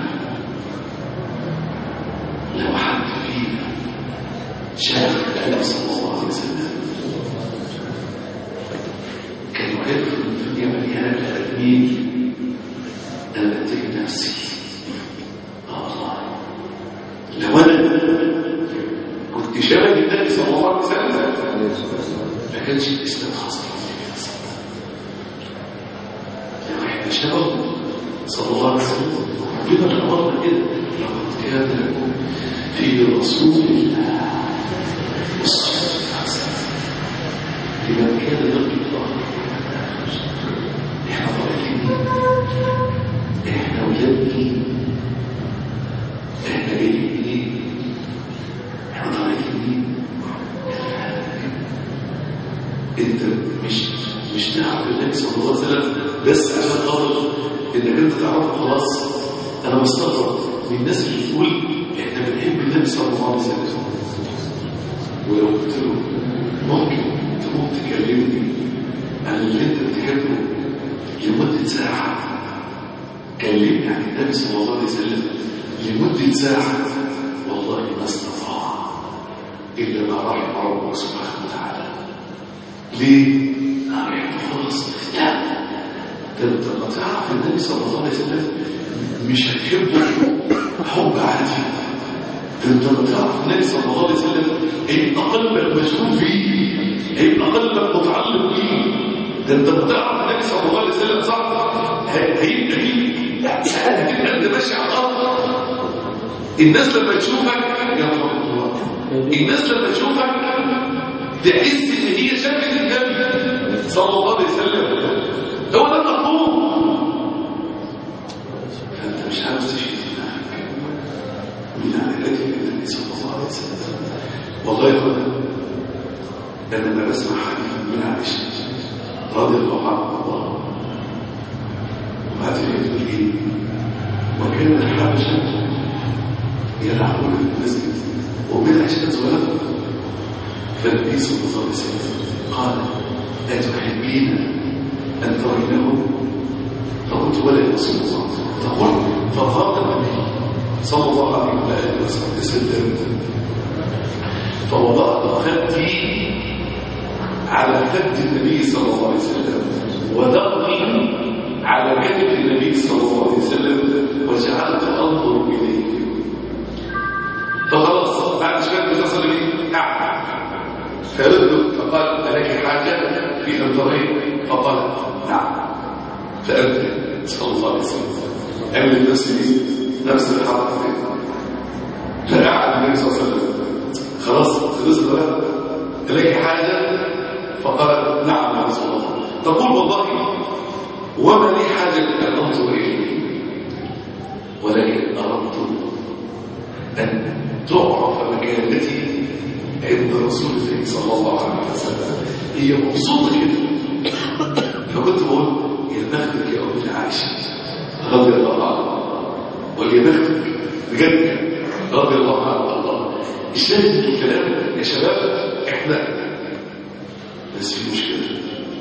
لو حد فينا شاف النبي صلى الله عليه وسلم كان يعرف ان الدنيا مليانه تأمين انا اتهم نفسي الله لو انا كنت شبه النبي صلى الله عليه وسلم ما كانش الاسلام حصل لو احنا شبه صلى الله عليه وسلم كده الامر كده لقد كان لكم في رسول الله اسوه حسنه لمن كان يرجو الله احنا ضالين احنا ولاد مين احنا جايين منين احنا ضالين مين انت مش مش تعرف النبي صلى الله عليه وسلم بس عشان خاطر انك انت تعرفه خلاص انا مستغرب من الناس اللي بتقول احنا بنحب النبي صلى الله عليه وسلم ولو قلت له ممكن تقوم تكلمني عن اللي انت بتحبه لمدة ساعة كلمني عن النبي صلى الله عليه وسلم لمدة ساعة والله ما استطاع إلا ما رحم ربك سبحانه وتعالى ليه؟ أنا بحبه خلاص لا ده انت لما تعرف النبي صلى الله عليه وسلم مش هتحبه حب عادي ده انت لما تعرف النبي صلى الله عليه وسلم هيبقى قلبك مشغول فيه هيبقى قلبك متعلق بيه ده انت لما تعرف النبي صلى الله عليه وسلم صح هيبقى فيه هتبقى انت ماشي على الارض الناس لما تشوفك يا رب الله الناس لما تشوفك تحس ان هي شافت النبي صلى الله عليه وسلم هو ده المطلوب فانت مش عاوز تشهد دماغك من علاقتك بالنبي صلى الله عليه وسلم والله يا اخوانا انا لما بسمع حديث من عائشه رضي الله عنها الله وبعدين يقول ايه وكان الحبشه يلعبون في المسجد ومن عائشه صغيره فالنبي صلى الله عليه وسلم قال أتحبين أن ترينه فقلت ولا يا رسول الله فقل فقال النبي صلى الله عليه وآله وسلم فوضعت خدي على خد النبي صلى الله عليه وسلم وذقني على كتف النبي صلى الله عليه وسلم وجعلت أنظر إليه فخلاص بعد شوية بتصل لي قعد فرد فقال ألك حاجة في أن ترين فقال نعم فأبدأ صلى الله عليه وسلم أعمل نفس دي نفس الحركة فقعد النبي صلى الله عليه وسلم خلاص خلصنا بقى ألك حاجة فقال نعم يا رسول الله تقول والله وما لي حاجة أن أنظر إليه ولكن أردت أن تعرف مكانتي عند رسول الله صلى الله عليه وسلم هي مبسوطة كده فكنت بقول يا بختك يا أمي عائشة رضي الله عنها ويا بختك بجد رضي الله عنها الله الشاهد من الكلام يا شباب احنا بس في مشكلة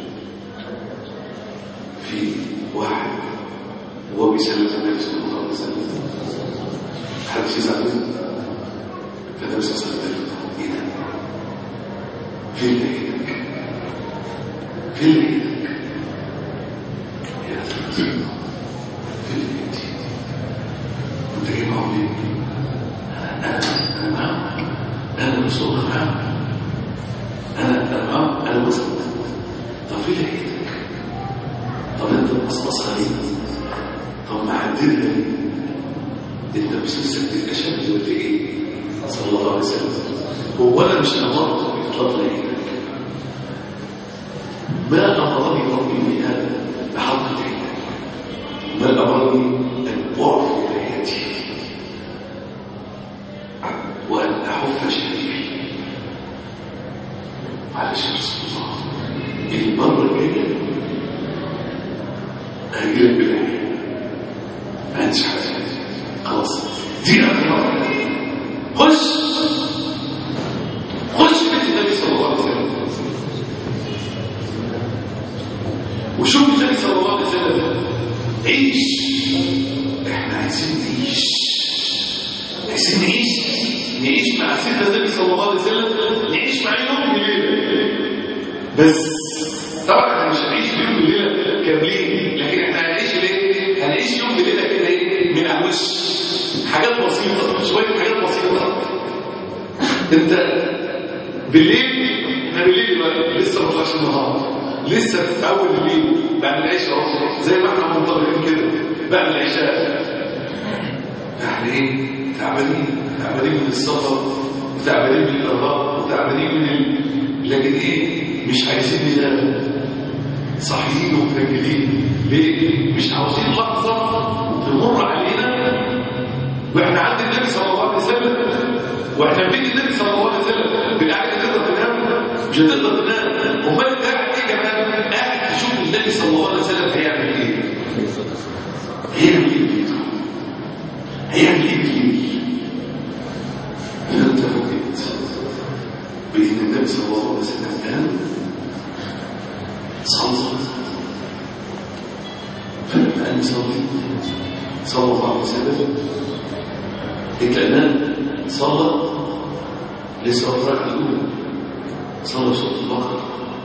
في واحد هو بيسلم النبي صلى الله عليه وسلم حد يزعل منه فالنبي صلى الله عليه وسلم ايه ده؟ فين ايدك؟ فين ايدك يا سيدي فين ايدك انت جاي معه ليه انا انا معه انا مسؤول معه انا انا معه انا وسط طب فين ايدك طب انت مقصقصها ليه طب معدلها ليه انت بسلسله الاشد قلت ايه صلى الله عليه وسلم هو انا مش امرت بفضل ايدك ما امرني ربي بهذا بحق ايدك ما امرني ان اعفو بيتي وان احف شهري معلش يا رسول الله المره الجايه هجيلك بالعين ما عنديش حاجه خلاص دي أمر خش خش بيت النبي صلى الله عليه وسلم وشوف النبي صلى الله عليه وسلم عيش احنا عايزين نعيش عايزين نعيش نعيش مع سيدنا النبي صلى الله عليه وسلم نعيش معاه يوم وليله بس طبعا احنا مش هنعيش يوم وليله كاملين لكن احنا هنعيش ليه؟ هنعيش يوم وليله كده ايه؟ من على الوش حاجات بسيطه شويه حاجات بسيطه انت بالليل احنا بالليل دلوقتي لسه ما طلعش النهار لسه في اول الليل بعد العشاء اهو زي ما احنا منطلقين كده بعد العشاء احنا ايه تعبانين تعبانين من السفر وتعبانين من الارهاق وتعبانين من ال... لكن ايه مش عايزين ننام صاحيين ومتنجلين ليه مش عاوزين لحظه تمر علينا واحنا عند النبي صلى الله عليه وسلم واحنا بين النبي صلى الله عليه وسلم بالقعده تقدر تنام مش هتقدر تنام امال انت قاعد ايه كمان قاعد تشوف النبي صلى الله عليه وسلم هيعمل ايه هيعمل ايه بيته هيعمل ايه بالليل اذا انت فوجئت بان النبي صلى الله عليه وسلم كان صلى فلما قال صلي صلى الله عليه وسلم الكلام صلى لسه في الركعه الاولى صلى سوره البقره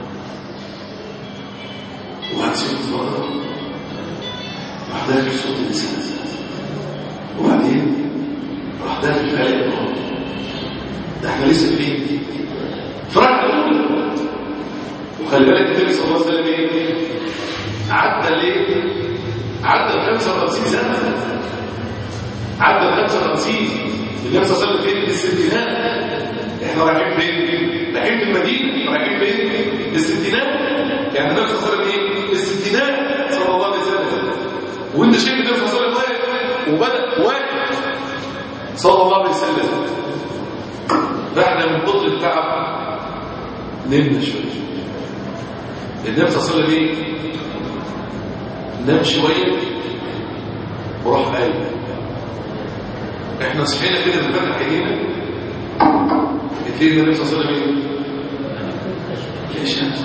وبعد سوره البقره راح داخل سوره النساء وبعدين راح داخل في الايه الأخرى. ده احنا لسه فين في الركعه الاولى وخلي بالك النبي صلى الله عليه وسلم ايه عدى ليه عدى ال 55 سنه عدى ال 55 النبي صلى الله عليه وسلم فين في الستينات احنا رايحين فين رايحين في المدينه رايحين فين في الستينات يعني النبي صلى الله عليه وسلم ايه في الستينات صلى الله عليه وسلم وانت شايف النبي صلى الله عليه وسلم واقف وبدا واقف صلى الله عليه وسلم فاحنا من كتر التعب نمنا شويه النبي صلى الله عليه وسلم ايه نام شويه وراح قايم احنا صحينا كده من فتح عينينا اتلين النبي صلى الله عليه وسلم ايه يا شمس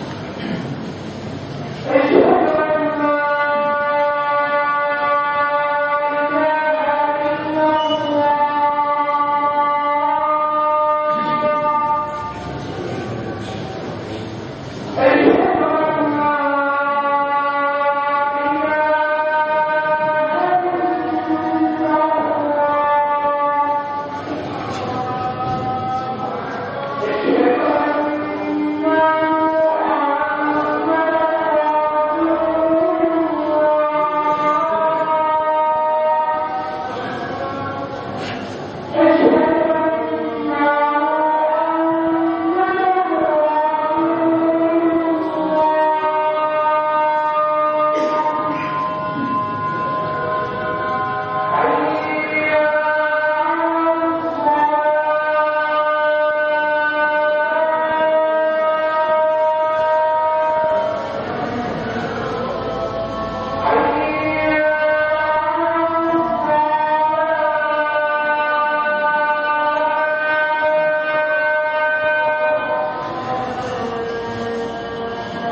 أشهد أن لا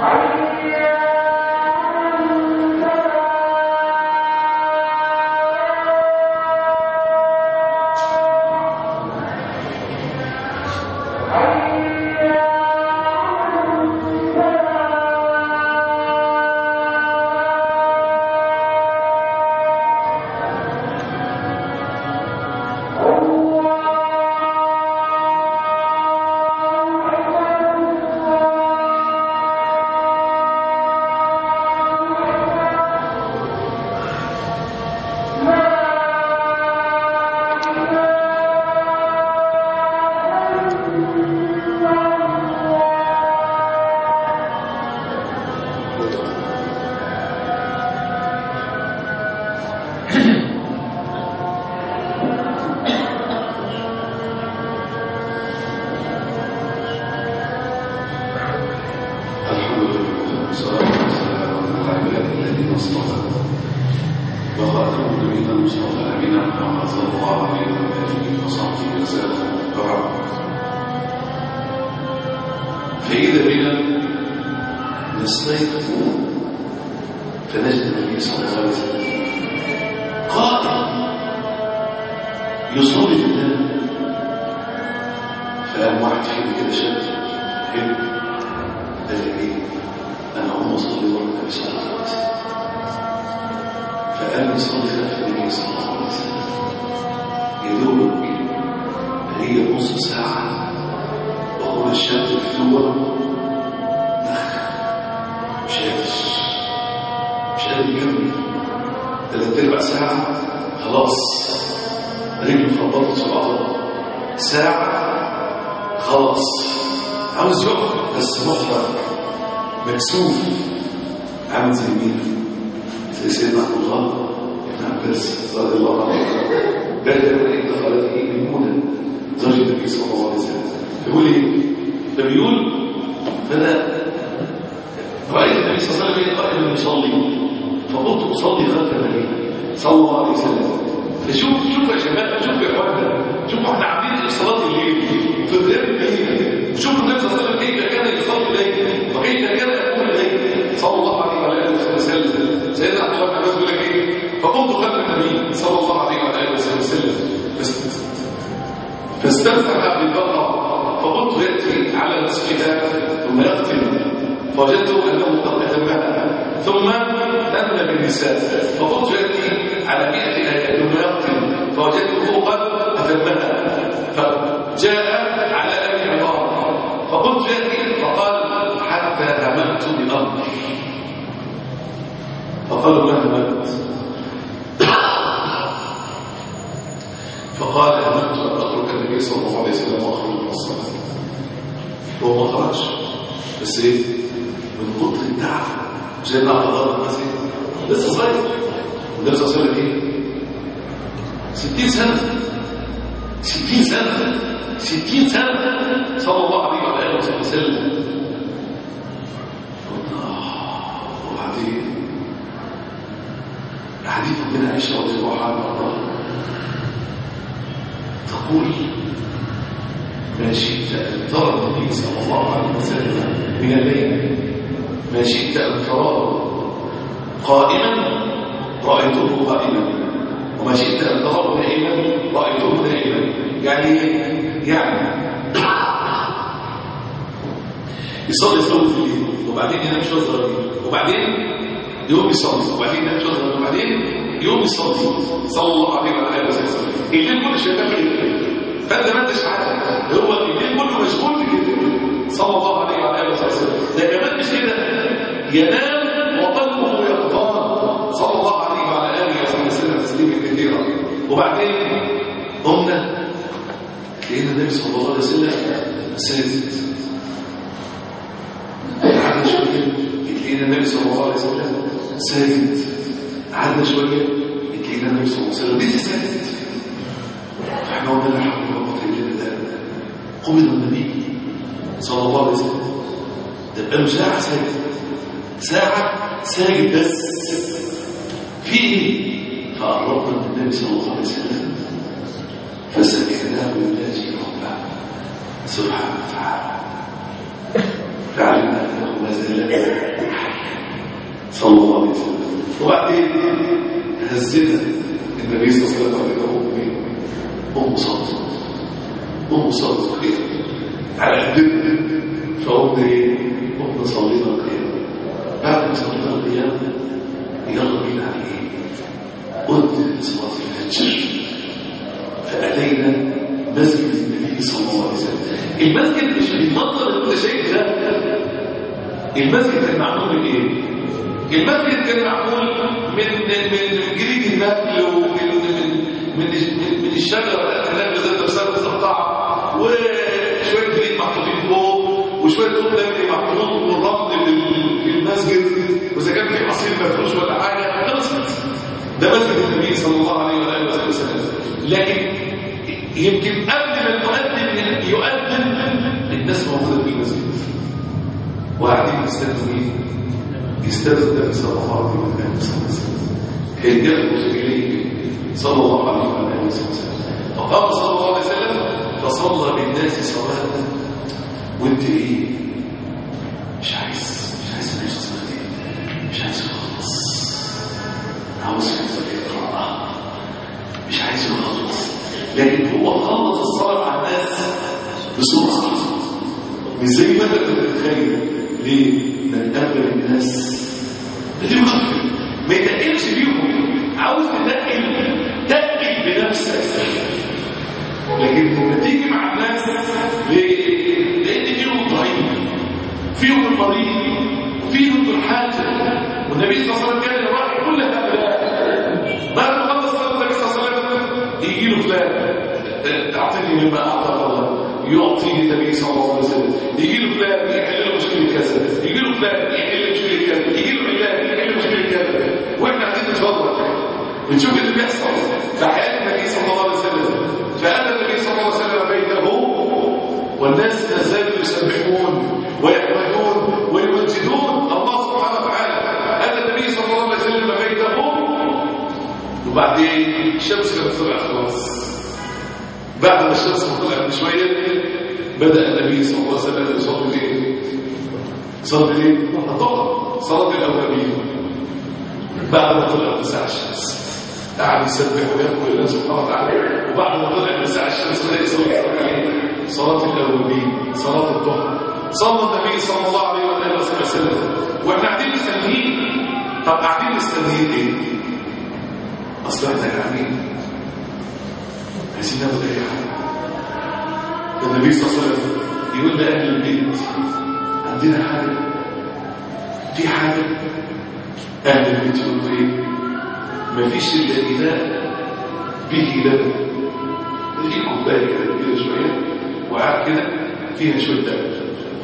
الحمد لله والصلاة والسلام على عباد الذين اصطفى وخاتم النبيين المصطفى نبينا محمد صلى الله عليه وآله وصحبه وسلم وبعد فإذا بنا نستيقظ فنجد النبي صلى الله عليه وسلم قائم يصلي في الليل فقام واحد فينا كده شاب حلو قال لي ايه انا اقوم اصلي ورا النبي صلى الله عليه وسلم فقام يصلي خلف النبي صلى الله عليه وسلم يا دوبك هي نص ساعه وهو الشاب مفتوح نخ مش قادر مش قادر يكمل ثلاث ارباع ساعه خلاص رجله خبطت في بعضها ساعه خلاص عاوز يقف بس محرج مكسوف عامل زي مين زي سيدنا عبد الله بن عباس رضي الله عنه بدأ من دخلت ايه ميمونه زوج النبي صلى الله عليه وسلم يقول ايه فبيقول فانا رايت النبي صلى الله عليه وسلم قائما يصلي فقلت اصلي خلف النبي صلى الله عليه وسلم فشوف شوف يا شباب شوف يا اخوانا شوفوا احنا عاملين صلاه الليل في الغير الليل شوفوا النبي صلى الله عليه وسلم كيف كان يصلي الليل وكيف كان يقوم الليل صلى الله عليه وآله وسلم سيدنا عبد الله بن عباس بيقول لك ايه فقمت خلف النبي صلى الله عليه وآله وسلم بس فاستمتع بالبقرة فقلت يأتي على نصفها ثم يختم فوجدته أنه قد أتمها ثم أمن بالنساء فقلت يأتي على مئة آية ثم يختم فوجدته قد أتمها فجاء على آل عمران فقلت يأتي فقال حتى هممت بأمر فقالوا ما هممت فقال هممت أن أترك النبي صلى الله عليه وسلم وأخرج من الصلاة هو ما خرج بس ايه من كتر التعب زي ما حضرنا المسجد لسه صغير النبي صلى الله عليه وسلم ايه 60 سنة 60 سنة 60 سنة صلى الله عليه وعلى آله وسلم وبعدين حديث ابن عائشة رضي الله عنها تقول ما شئت أن ترى النبي صلى الله عليه وسلم من الليل ما شئت أن تراه قائما رأيته قائما وما شئت أن تراه نائما رأيته نائما يعني يعني يصلي ثلث الليل وبعدين ينام شويه صغيرين وبعدين يقوم يصلي وبعدين ينام شويه صغيرين وبعدين يقوم يصلي صلى الله عليه وعلى اله وسلم الليل كله شغال كده فانت ما انتش عارف هو الليل كله مشغول بكده صلى الله عليه وعلى اله وسلم ده كمان مش كده ينام وقلبه يقظان صلى الله عليه وعلى اله وسلم تسليما كثيرا وبعدين قمنا لقينا النبي صلى الله عليه وسلم ساجد قعدنا شويه لقينا النبي صلى الله عليه وسلم ساجد قعدنا شويه لقينا النبي صلى الله عليه وسلم لسه ساجد فاحنا قلنا لا حول ولا قوه الا بالله قبض النبي صلى الله عليه وسلم ده بقاله ساعه ساجد ساعه ساجد بس في ايه فقربنا من النبي صلى الله عليه وسلم فسمعناه يناجي ربه سبحانه وتعالى فعلمنا انه ما زال صلى الله عليه وسلم وبعدين هزنا النبي صلى الله عليه وسلم أمي أم صلت أم صلت خير على قدنا فقمنا إيه؟ قمنا صلينا القيام بعد ما صلينا القيام يلا بينا على إيه؟ قلت صلاة الفجر فأتينا مسجد النبي صلى الله عليه وسلم المسجد مش بالمنظر اللي انت شايف ده المسجد كان معمول من ايه؟ المسجد كان معمول من من من جريد النبل ومن من من من, من الشجره بتاعت النبل ذات نفسها متقطعه وشويه جريد محطوطين فوق وشويه طوب نبل محطوط والرمل في المسجد واذا كان في عصير مفروش ولا حاجه ده مسجد ده مسجد النبي صلى الله عليه واله وسلم لكن يمكن قبل ما المؤذن يؤذن الناس موجوده في المسجد وقاعدين يستنوا مين؟ يستنوا النبي صلى الله عليه وسلم كي يخرج اليه صلى الله عليه وآله وسلم فقام صلى الله عليه وسلم فصلى بالناس صلاة وانت ايه؟ مش عايز مش عايز النبي صلى الله عليه وسلم مش عايز يخلص عاوز يقرأ مش عايز يخلص لكن هو خلص الصلاة مع الناس بسرعة مش زي ما انت بتتخيل ليه؟ من أغلب الناس دي مخفف ما يتقلش بيهم عاوز تتقل تقل بنفسك لكن لما تيجي مع الناس ليه؟ لأن فيهم ضعيف فيهم المريض وفيهم الحاجة والنبي صلى الله عليه وسلم كان يراعي كل هؤلاء بعد ما خلص صلاه النبي صلى الله عليه وسلم يجي له فلان اعطيني مما اعطاك الله يعطيه النبي صلى الله عليه وسلم يجي له فلان يحل له مشكله كذا يجي له فلان يحل مشكله كذا يجي له فلان يحل مشكله كذا واحنا قاعدين نتفضل بنشوف اللي بيحصل في حياه النبي صلى الله عليه وسلم فاتى النبي صلى الله عليه وسلم بيته والناس لا زالوا يسبحون ويحمدون ويمجدون الله سبحانه وتعالى اتى النبي صلى الله عليه وسلم بيته وبعدين الشمس كانت طلعت خلاص بعد ما الشمس طلعت بشويه بدا النبي صلى الله عليه وسلم يصلي ايه يصلي ايه الظهر صلاه الاولين بعد ما طلع مساء الشمس قعد يسبح ويذكر الله سبحانه وتعالى وبعد ما طلع مساء الشمس بدا يصلي صلاه الاولين صلاه الظهر صلى النبي صلى الله عليه واله وسلم واحنا قاعدين مستنيين طب قاعدين مستنيين ايه اصل احنا قاعدين عايزين ناخد اي حاجه النبي صلى الله عليه وسلم يقول لاهل البيت عندنا حاجه في حاجه اهل البيت يقولوا ايه مفيش الا اناء به لبن في كوبايه كده كده شويه وقاعد كده فيها شويه لبن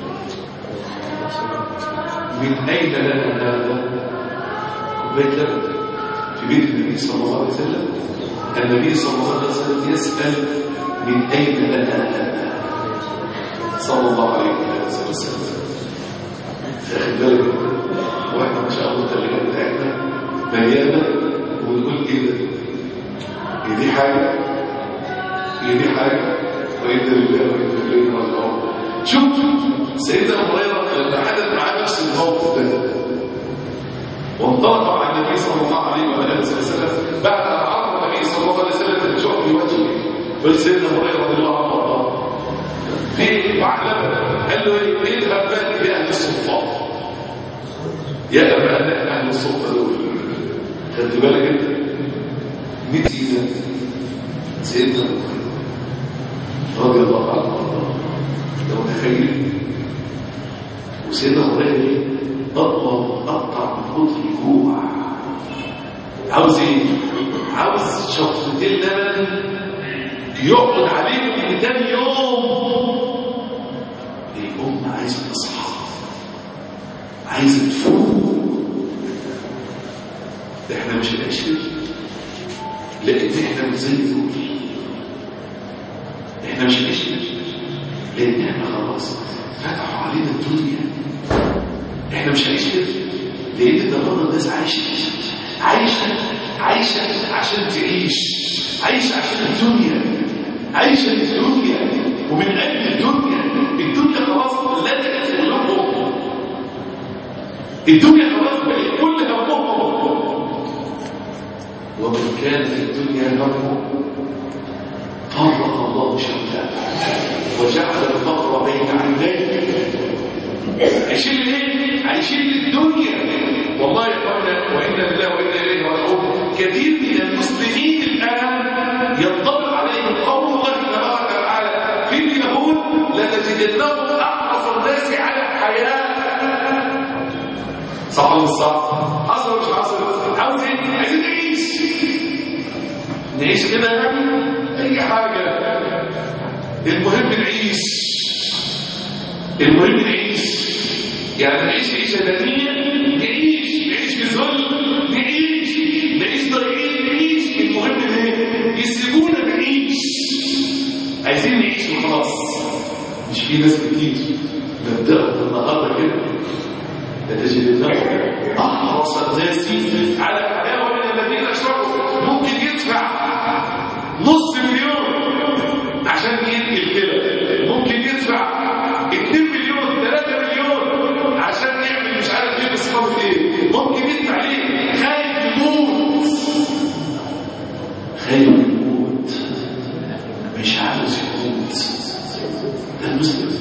من اين لنا هذا كوبايه لبن في بيت النبي صلى الله عليه وسلم النبي صلى الله عليه وسلم يسأل من أين لنا هذا صلى الله عليه وسلم فأخذ بالك واحنا ما شاء الله التلاجة بتاعتنا مليانة ونقول ايه ده؟ هي دي حاجة هي دي حاجة وإنا لله وإنا إليه راجعون شوف سيدنا أبو هريرة لما حدث معاه نفس الموقف ده وانطلق مع النبي صلى الله عليه واله وسلم بعد ان عرض النبي صلى الله عليه وسلم الجوع في وجهه فسيدنا هريره رضي الله عنه وارضاه في معلم قال له ايه اذهب بات باهل الصفات يا ابا اهل الصفه دول خدت بالك انت مين سيدنا سيدنا رضي الله عنه وارضاه لو تخيل وسيدنا هريره أطلب أقطع من كتر الجوع عاوز ايه؟ عاوز شفطتين لبن يقعد عليهم لتاني يوم الأم عايزة تصحى عايزة تفوق احنا مش هنعيش كده لأن احنا مش زي دول احنا مش هنعيش كده لأن احنا خلاص فتحوا علينا الدنيا احنا مش هنعيش كده لان النهارده الناس عايشه عايشه عايشه عشان تعيش عايشه عشان الدنيا عايشه للدنيا ومن اجل الدنيا الدنيا خلاص لزقت في قلوبهم الدنيا خلاص بقت كل همهم ومن كان في الدنيا همه فرق الله شمله وجعل الفقر بين عينيه عايشين ليه؟ عايشين للدنيا والله يا اخوانا وانا لله وانا اليه راجعون كثير من المسلمين الان ينطبق عليهم قول الله تبارك وتعالى في اليهود لتجدنهم احرص الناس على الحياه صح ولا مش صح؟ حصل ولا مش حصل؟ عاوز ايه؟ عايزين نعيش نعيش كده يعني اي حاجه المهم نعيش المهم نعيش يعني نعيش عيشه دنيا نعيش نعيش في ذل نعيش نعيش ضايعين نعيش المهم ايه؟ يسيبونا نعيش عايزين نعيش وخلاص مش في ناس كتير نبدأ النهارده كده لتجدنهم احرص الناس على الحياه ومن الذين اشركوا ممكن يدفع نص مليون عشان ينقل كده ممكن يدفع 2 مليون 3 مليون عشان يعمل مش عارف ايه بس خالص ايه ممكن يدفع ليه خايف يموت خايف يموت مش عاوز يموت ده المسلم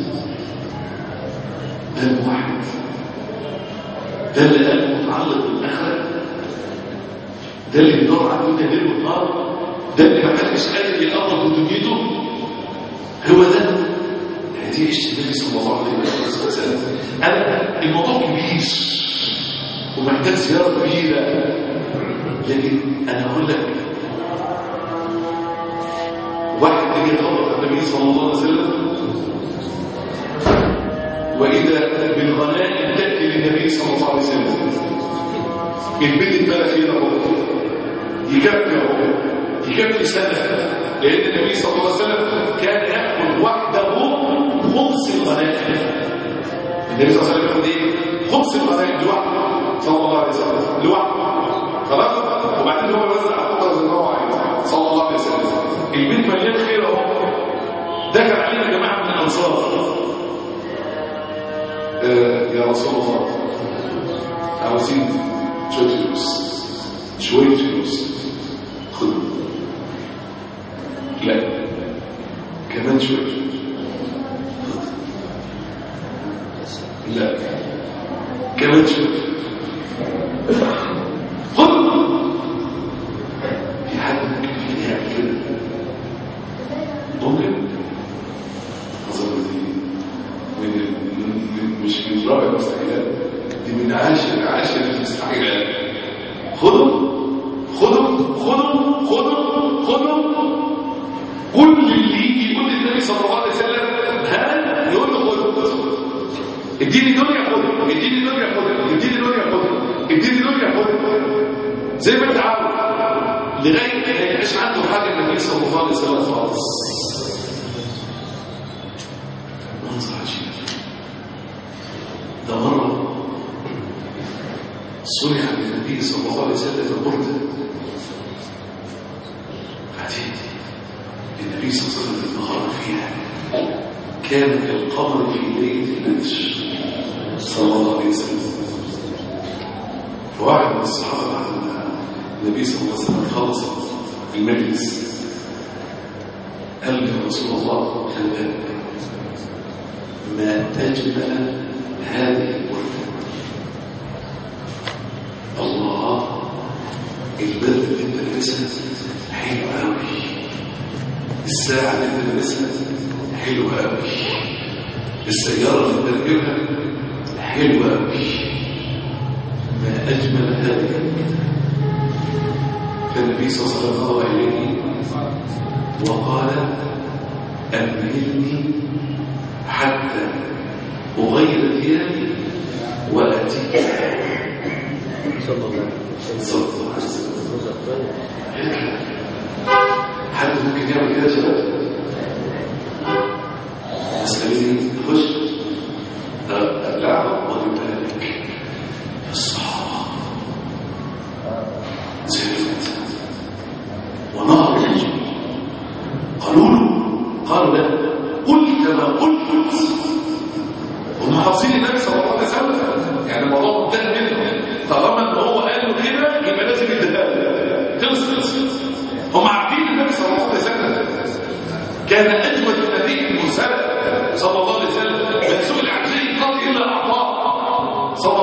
ده الموحد ده اللي قلبه متعلق بالاخره ده اللي بيدور على الدنيا ليل ونهار ده اللي ما كانش قادر يقرب بدنيته هو ده يعني دي عشت النبي صلى الله عليه وسلم انا الموضوع كبير ومحتاج زياره كبيره لكن انا اقول لك واحد يجي يخبط النبي صلى الله عليه وسلم واذا بالغنائم تاتي للنبي صلى الله عليه وسلم البيت اتبنى فينا اهو يكفي اهو يكفي سنه لان النبي صلى الله عليه وسلم كان ياكل وحده خمس الغنائم النبي صلى الله عليه وسلم ياخد ايه؟ خمس الغنائم لوحده صلى الله عليه وسلم لوحده خلاص وبعدين هو يوزع الخطه زي ما هو عايز صلى الله عليه وسلم البيت مليان خير اهو دخل علينا جماعه من الانصار آه يا رسول الله عاوزين شويه فلوس شويه فلوس خذ لا كمان شويه لا كمان شويه خذ في حد ممكن يعمل كده ممكن أظن دي من من- مش من رابع المستحيلات دي من عاشر عاشر المستحيلات خذوا خذوا خذوا خذوا خذوا كل اللي يجي يقول للنبي صلى الله عليه وسلم ها يقول له خذ اديني دنيا خذ اديني دنيا خذ اديني دنيا خذ اديني دنيا خذ زي ما انت عاوز لغايه ما يبقاش عنده حاجه النبي صلى الله عليه وسلم خالص منظر عجيب ده مرة صنع للنبي صلى الله عليه وسلم البردة بعدين النبي صلى الله عليه وسلم ظهر فيها كان كالقمر في ليلة البدر صلى الله عليه وسلم فواحد من الصحابة بعد ما النبي صلى الله عليه وسلم خلص المجلس قال له يا رسول الله خلي بالك ما أجمل هذه الوردة الله البلد اللي انت لابسها حلوة قوي الساعة اللي انت لابسها حلوة قوي السيارة اللي انت راكبها حلوة قوي ما أجمل هذه الوردة فالنبي صلى الله عليه وسلم نظر إليه وقال أمهلني حتى أغير ثيابي وأتيك صلى الله عليه وسلم صلى الله عليه وسلم نظر طيب حد ممكن يعمل كده يا شباب مسألة تخش لا وجبها لك الصحابة زفت ونهر الرجل قالوا له قالوا لا قل كما قلت هم حافظين النبي صلى الله عليه وسلم يعني الموضوع منتهى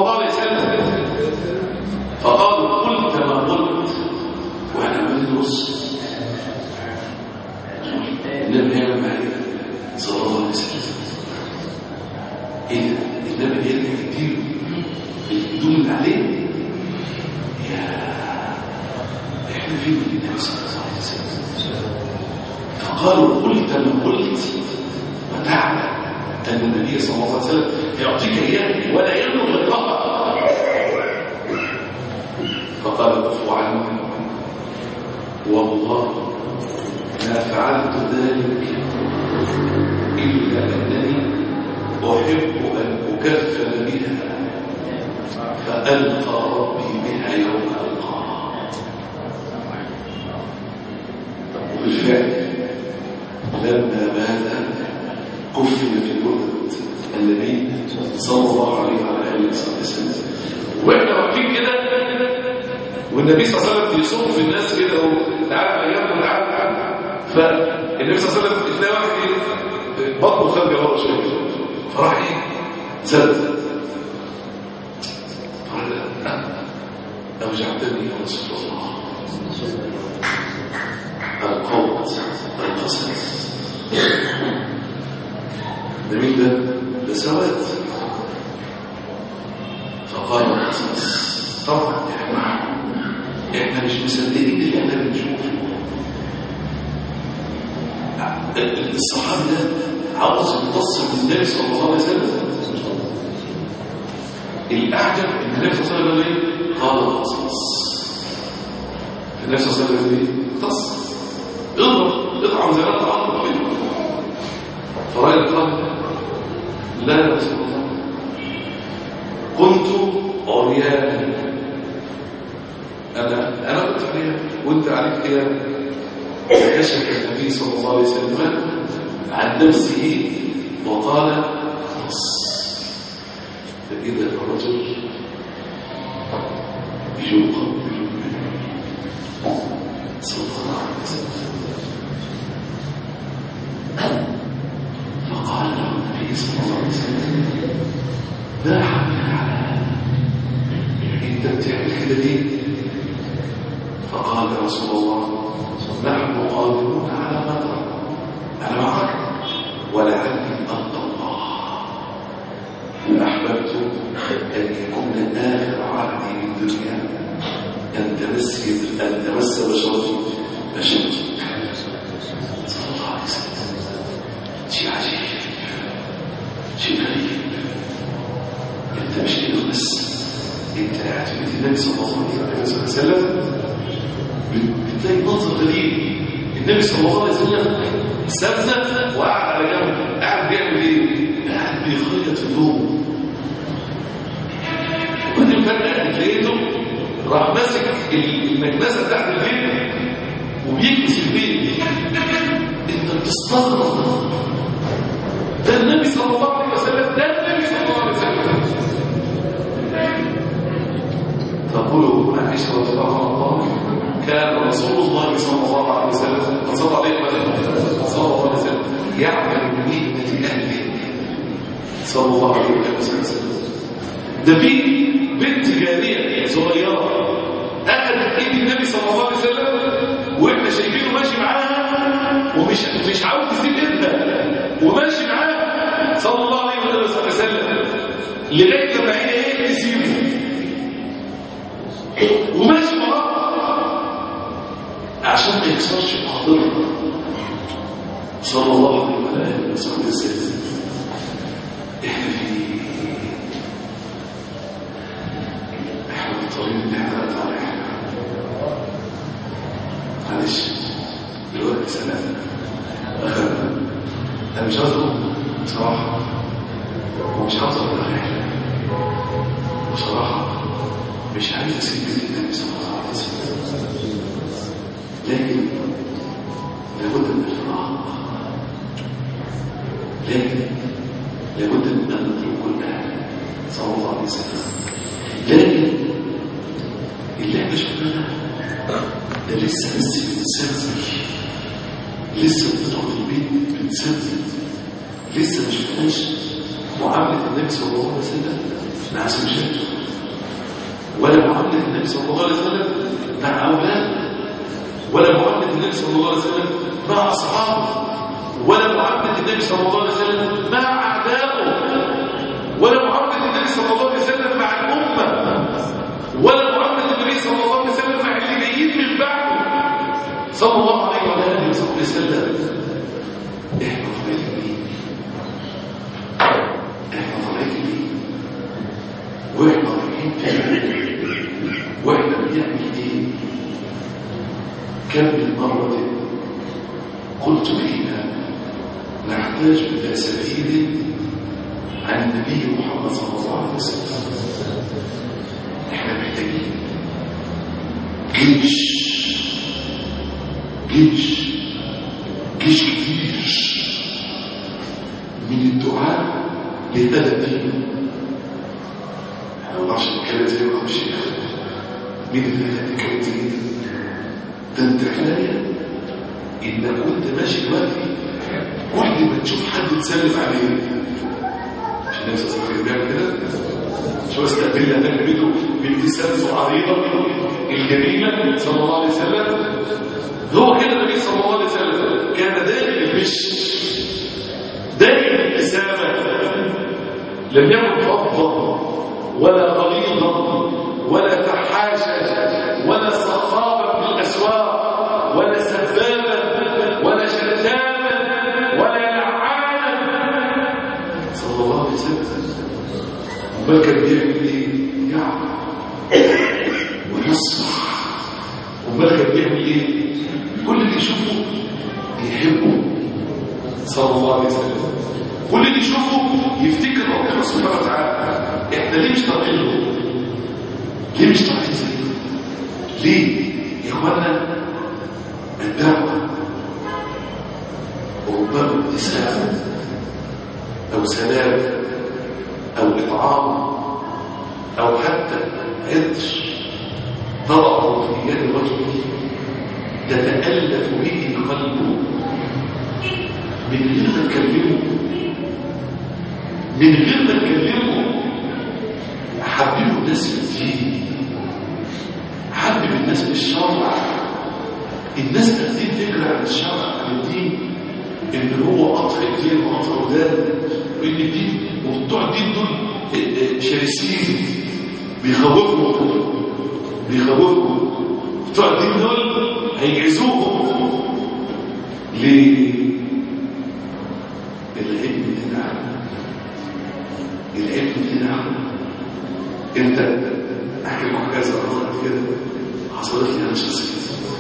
الله عليه وسلم فقالوا قلت ما قلت واحنا عمالين نبص النبي هيعمل معايا إيه؟ صلى الله عليه وسلم ايه ده؟ النبي هيرجع يديله الهدوم اللي عليه يا احنا فين من النبي صلى الله عليه وسلم فقالوا قلت ما قلت وتعلم ان النبي صلى الله عليه وسلم يعطيك اياه ولا يملك غيرها فقال كفوا عنه والله ما فعلت ذلك إلا أنني أحب أن أكفل بها فألقى ربي بها يوم ألقاه وبالفعل لما مات كفن في الوقت النبي صلى الله عليه وعلى آله وسلم واحنا واقفين كده والنبي صلى الله عليه وسلم يصوم في الناس كده وتعالى ايام وتعالى فالنبي صلى الله عليه وسلم تلاقي واحد ايه بطنه خارجه بره شويه فراح ايه سد قال لا اوجعتني يا رسول الله القوت القصص ده مين ده؟ ده سواد فقال القصص طبعا احنا احنا مش مصدقين اللي احنا بنشوفه الصحابي ده عاوز يتصل بالنبي صلى الله عليه وسلم الاعجب ان النبي صلى الله عليه وسلم ايه قال القصص النبي صلى الله عليه وسلم ايه اتصل اضرب اطعم زي ما انت عمرك كده فراجل قال لا يا رسول الله كنت عريانا انا انا كنت عريان وانت عليك كده فكشف النبي صلى الله عليه وسلم عن نفسه وقال خص فإذا الرجل يوقف صلى الله عليه وسلم فقال له النبي صلى الله عليه وسلم ما حملك على هذا انت بتعمل كده ليه فقال يا رسول الله نحن قادرون على ما ترى انا معك ولعلي القى الله ان احببت ان يكون اخر عهدي بالدنيا ان تمس ان تمس بشرتي بشرتي صلى الله عليه وسلم شيء عجيب شيء غريب انت مش كده بس انت قاعد في بيت النبي صلى الله عليه وسلم بتلاقي منظر غريب النبي صلى الله عليه وسلم سابنا وقعد على جنب قاعد بيعمل ايه؟ قاعد بيخيط هدومه وبعدين فجأة لقيته راح ماسك المكنسة تحت البيت وبيكنس البيت انت بتستغرب ده النبي صلى الله عليه وسلم ده النبي صلى الله عليه وسلم تقول عائشة رضي الله عنها كان رسول الله صلى الله عليه وسلم صلى عليه وسلم صلى الله عليه وسلم يعمل بمهنة أهله صلى الله عليه وسلم ده في بنت جارية صغيرة أخذت إيد النبي صلى الله عليه وسلم وإحنا شايفينه ماشي معاها ومش مش عاوز يسيب إيدها وماشي معاها صلى الله عليه وسلم لغاية لما هي إيه تسيبه وماشي معاه عشان ما يكسرش خاطرها صلى الله عليه وآله وسلم احنا في احنا في الطريق اللي احنا قطعنا احنا معلش دلوقتي سلام اخذنا انا مش عاوز اقول بصراحه ومش عاوز اقول الرحله بصراحه مش عايز اسيب بيت النبي صلى الله عليه وسلم لكن لابد من الفراق لكن لابد من ان نترك الاهل صلى الله عليه وسلم لكن اللي احنا شفناه ده لسه بس بنتسلسل لسه بندخل البيت بنتسلسل لسه ما شفناش معامله النبي صلى الله عليه وسلم مع زوجاته النبي صلى الله عليه وسلم مع اولاده ولا معامله النبي صلى الله عليه وسلم مع اصحابه ولا معامله النبي صلى الله عليه وسلم مع اعدائه ولا معامله النبي صلى الله عليه وسلم مع الامه ولا معامله النبي صلى الله عليه وسلم مع اللي جايين من بعده صلى الله عليه وعلى اله وصحبه وسلم احنا طبيعه مين احنا طبيعه مين واحنا رايحين فين واحنا بنعمل ايه كم من مره قلت فيها نحتاج الى سبيل عن النبي محمد صلى الله عليه وسلم احنا محتاجين جيش جيش جيش كبير من الدعاء لهذا الدين انا ما اعرفش نتكلم زي ما شيخ مين اللي هتتكلم زي ده انت كفايه انك وانت ماشي دلوقتي كل ما تشوف حد تسلم عليه مش الناس اصلا بيعمل كده شو استقبلنا نحمده بابتسامته عريضه الجميله صلى الله عليه وسلم هو كده النبي صلى الله عليه وسلم كان دائما البش دائما الابتسامه لم يكن فظا ولا غليظا ولا فحاشا ولا صخابا في الاسواق ولا سبابا ولا شتاما ولا لعانا صلى الله عليه وسلم امال كان بيعمل ايه؟ يعرف ويصفح امال كان بيعمل ايه؟ كل اللي يشوفه يحبه صلى الله عليه وسلم كل اللي يشوفه يفتكر ربنا سبحانه وتعالى احنا ليه مش طايقين له؟ ليه مش طايقين زيه؟ ليه؟ يا اخوانا الدعوه وربما ابتسام او سلام او اطعام او حتى عطش تضع في يد الرجل تتالف به قلبه من غير ما تكلمه من غير ما تكلمه حببوا الناس في الدين حبب الناس بالشرع الناس تاخدين فكره عن الشرع عن الدين ان هو قطع الدين وقطع ودان وان الدين وبتوع الدين دول شرسين بيخوفوا بيخوفوا بتوع الدين دول هيجعزوهم ليه؟ العلم بدعة العلم بدعة انت احكي لكم حاجه صغيره كده حصلت لي انا شخصيا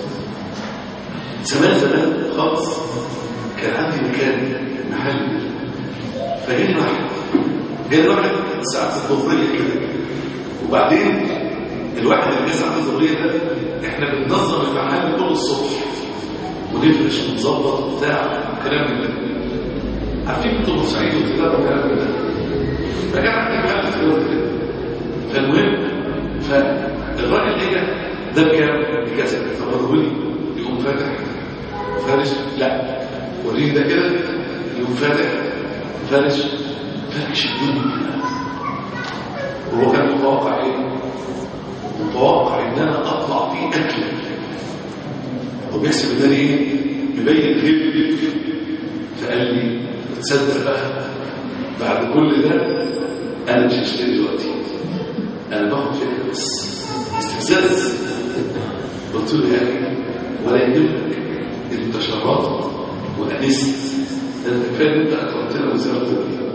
زمان زمان خالص كان عندي مكان محل فجاني واحد جاني واحد ساعة الظهرية كده وبعدين الواحد اللي جه ساعة الظهرية ده احنا بننظم المحل طول الصبح ونفرش ونظبط وبتاع كلام من ده عارفين انتوا بورسعيد وكده وكلام من ده فكان عندي محل في الوقت كده فالمهم فالراجل اجى ده بكام؟ بكذا فبرضه لي يقوم فاتح فارش لا وريني ده كده يقوم فاتح فارش فارش الدنيا وهو كان متوقع ايه؟ متوقع ان انا اطلع فيه اكله وبيحسب ان انا ايه؟ مبين غير فقال لي تصدق بقى بعد كل ده انا مش هشتري دلوقتي انا باخد فكره بس استفزاز قلت له يا اخي ولا يهمك انت شرطت وانست ده انت كفايه انت اكرمتنا وزاره الدنيا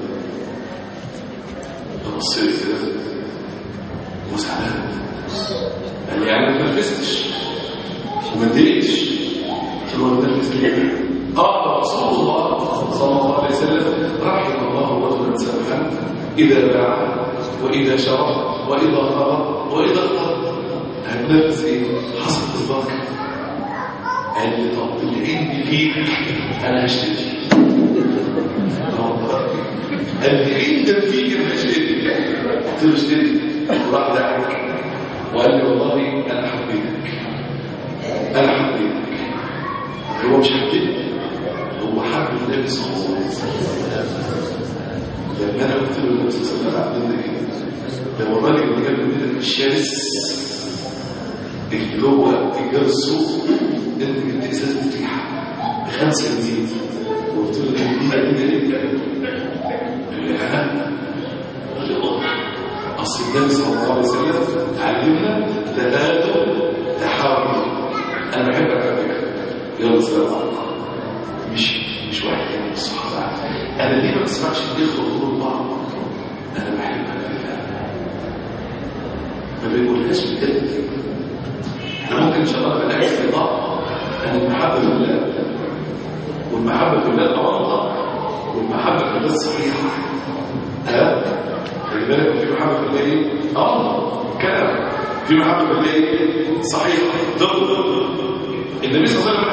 فبص لي كده وزعلان قال لي يعني ما نفذتش وما اتضايقتش قلت له انا نفذت ليه؟ قال رسول الله صلى الله عليه وسلم رحم الله رجلا سمحا اذا باع واذا شرى واذا قرض واذا اقترض هتنفذ ايه؟ حصل البركه قال لي طب اللي عندي فيك انا هشتري قال لي عندك فيك انا هشتري قلت له اشتري وراح دعك وقال لي والله انا حبيتك انا حبيتك هو مش حبيتك هو حب النبي صلى الله عليه وسلم لما انا قلت له النبي صلى الله عليه وسلم عبد الله ده هو الراجل اللي كان بيقول الشرس اللي هو تجار السوق انت جبت ازازه ريحه بخمسه جنيه وقلت له دي مدينه ايه؟ اصل النبي صلى الله عليه وسلم علمنا تبادل تحاور انا بحبك على فكره يلا سلام عليكم مش مش واحد من الصحابه انا ليه ما بسمعش الاخوه يقولوا لبعض انا بحبك في الله ما بيقولهاش بجد احنا ممكن ان شاء الله نلاقي في بعض ان المحبه في الله والمحبه في الله طبعا والمحبه في الله الصحيحه ها خلي بالك في محبه في الله ايه؟ اه كلام في محبه في الله ايه؟ صحيحه ضد النبي صلى الله عليه وسلم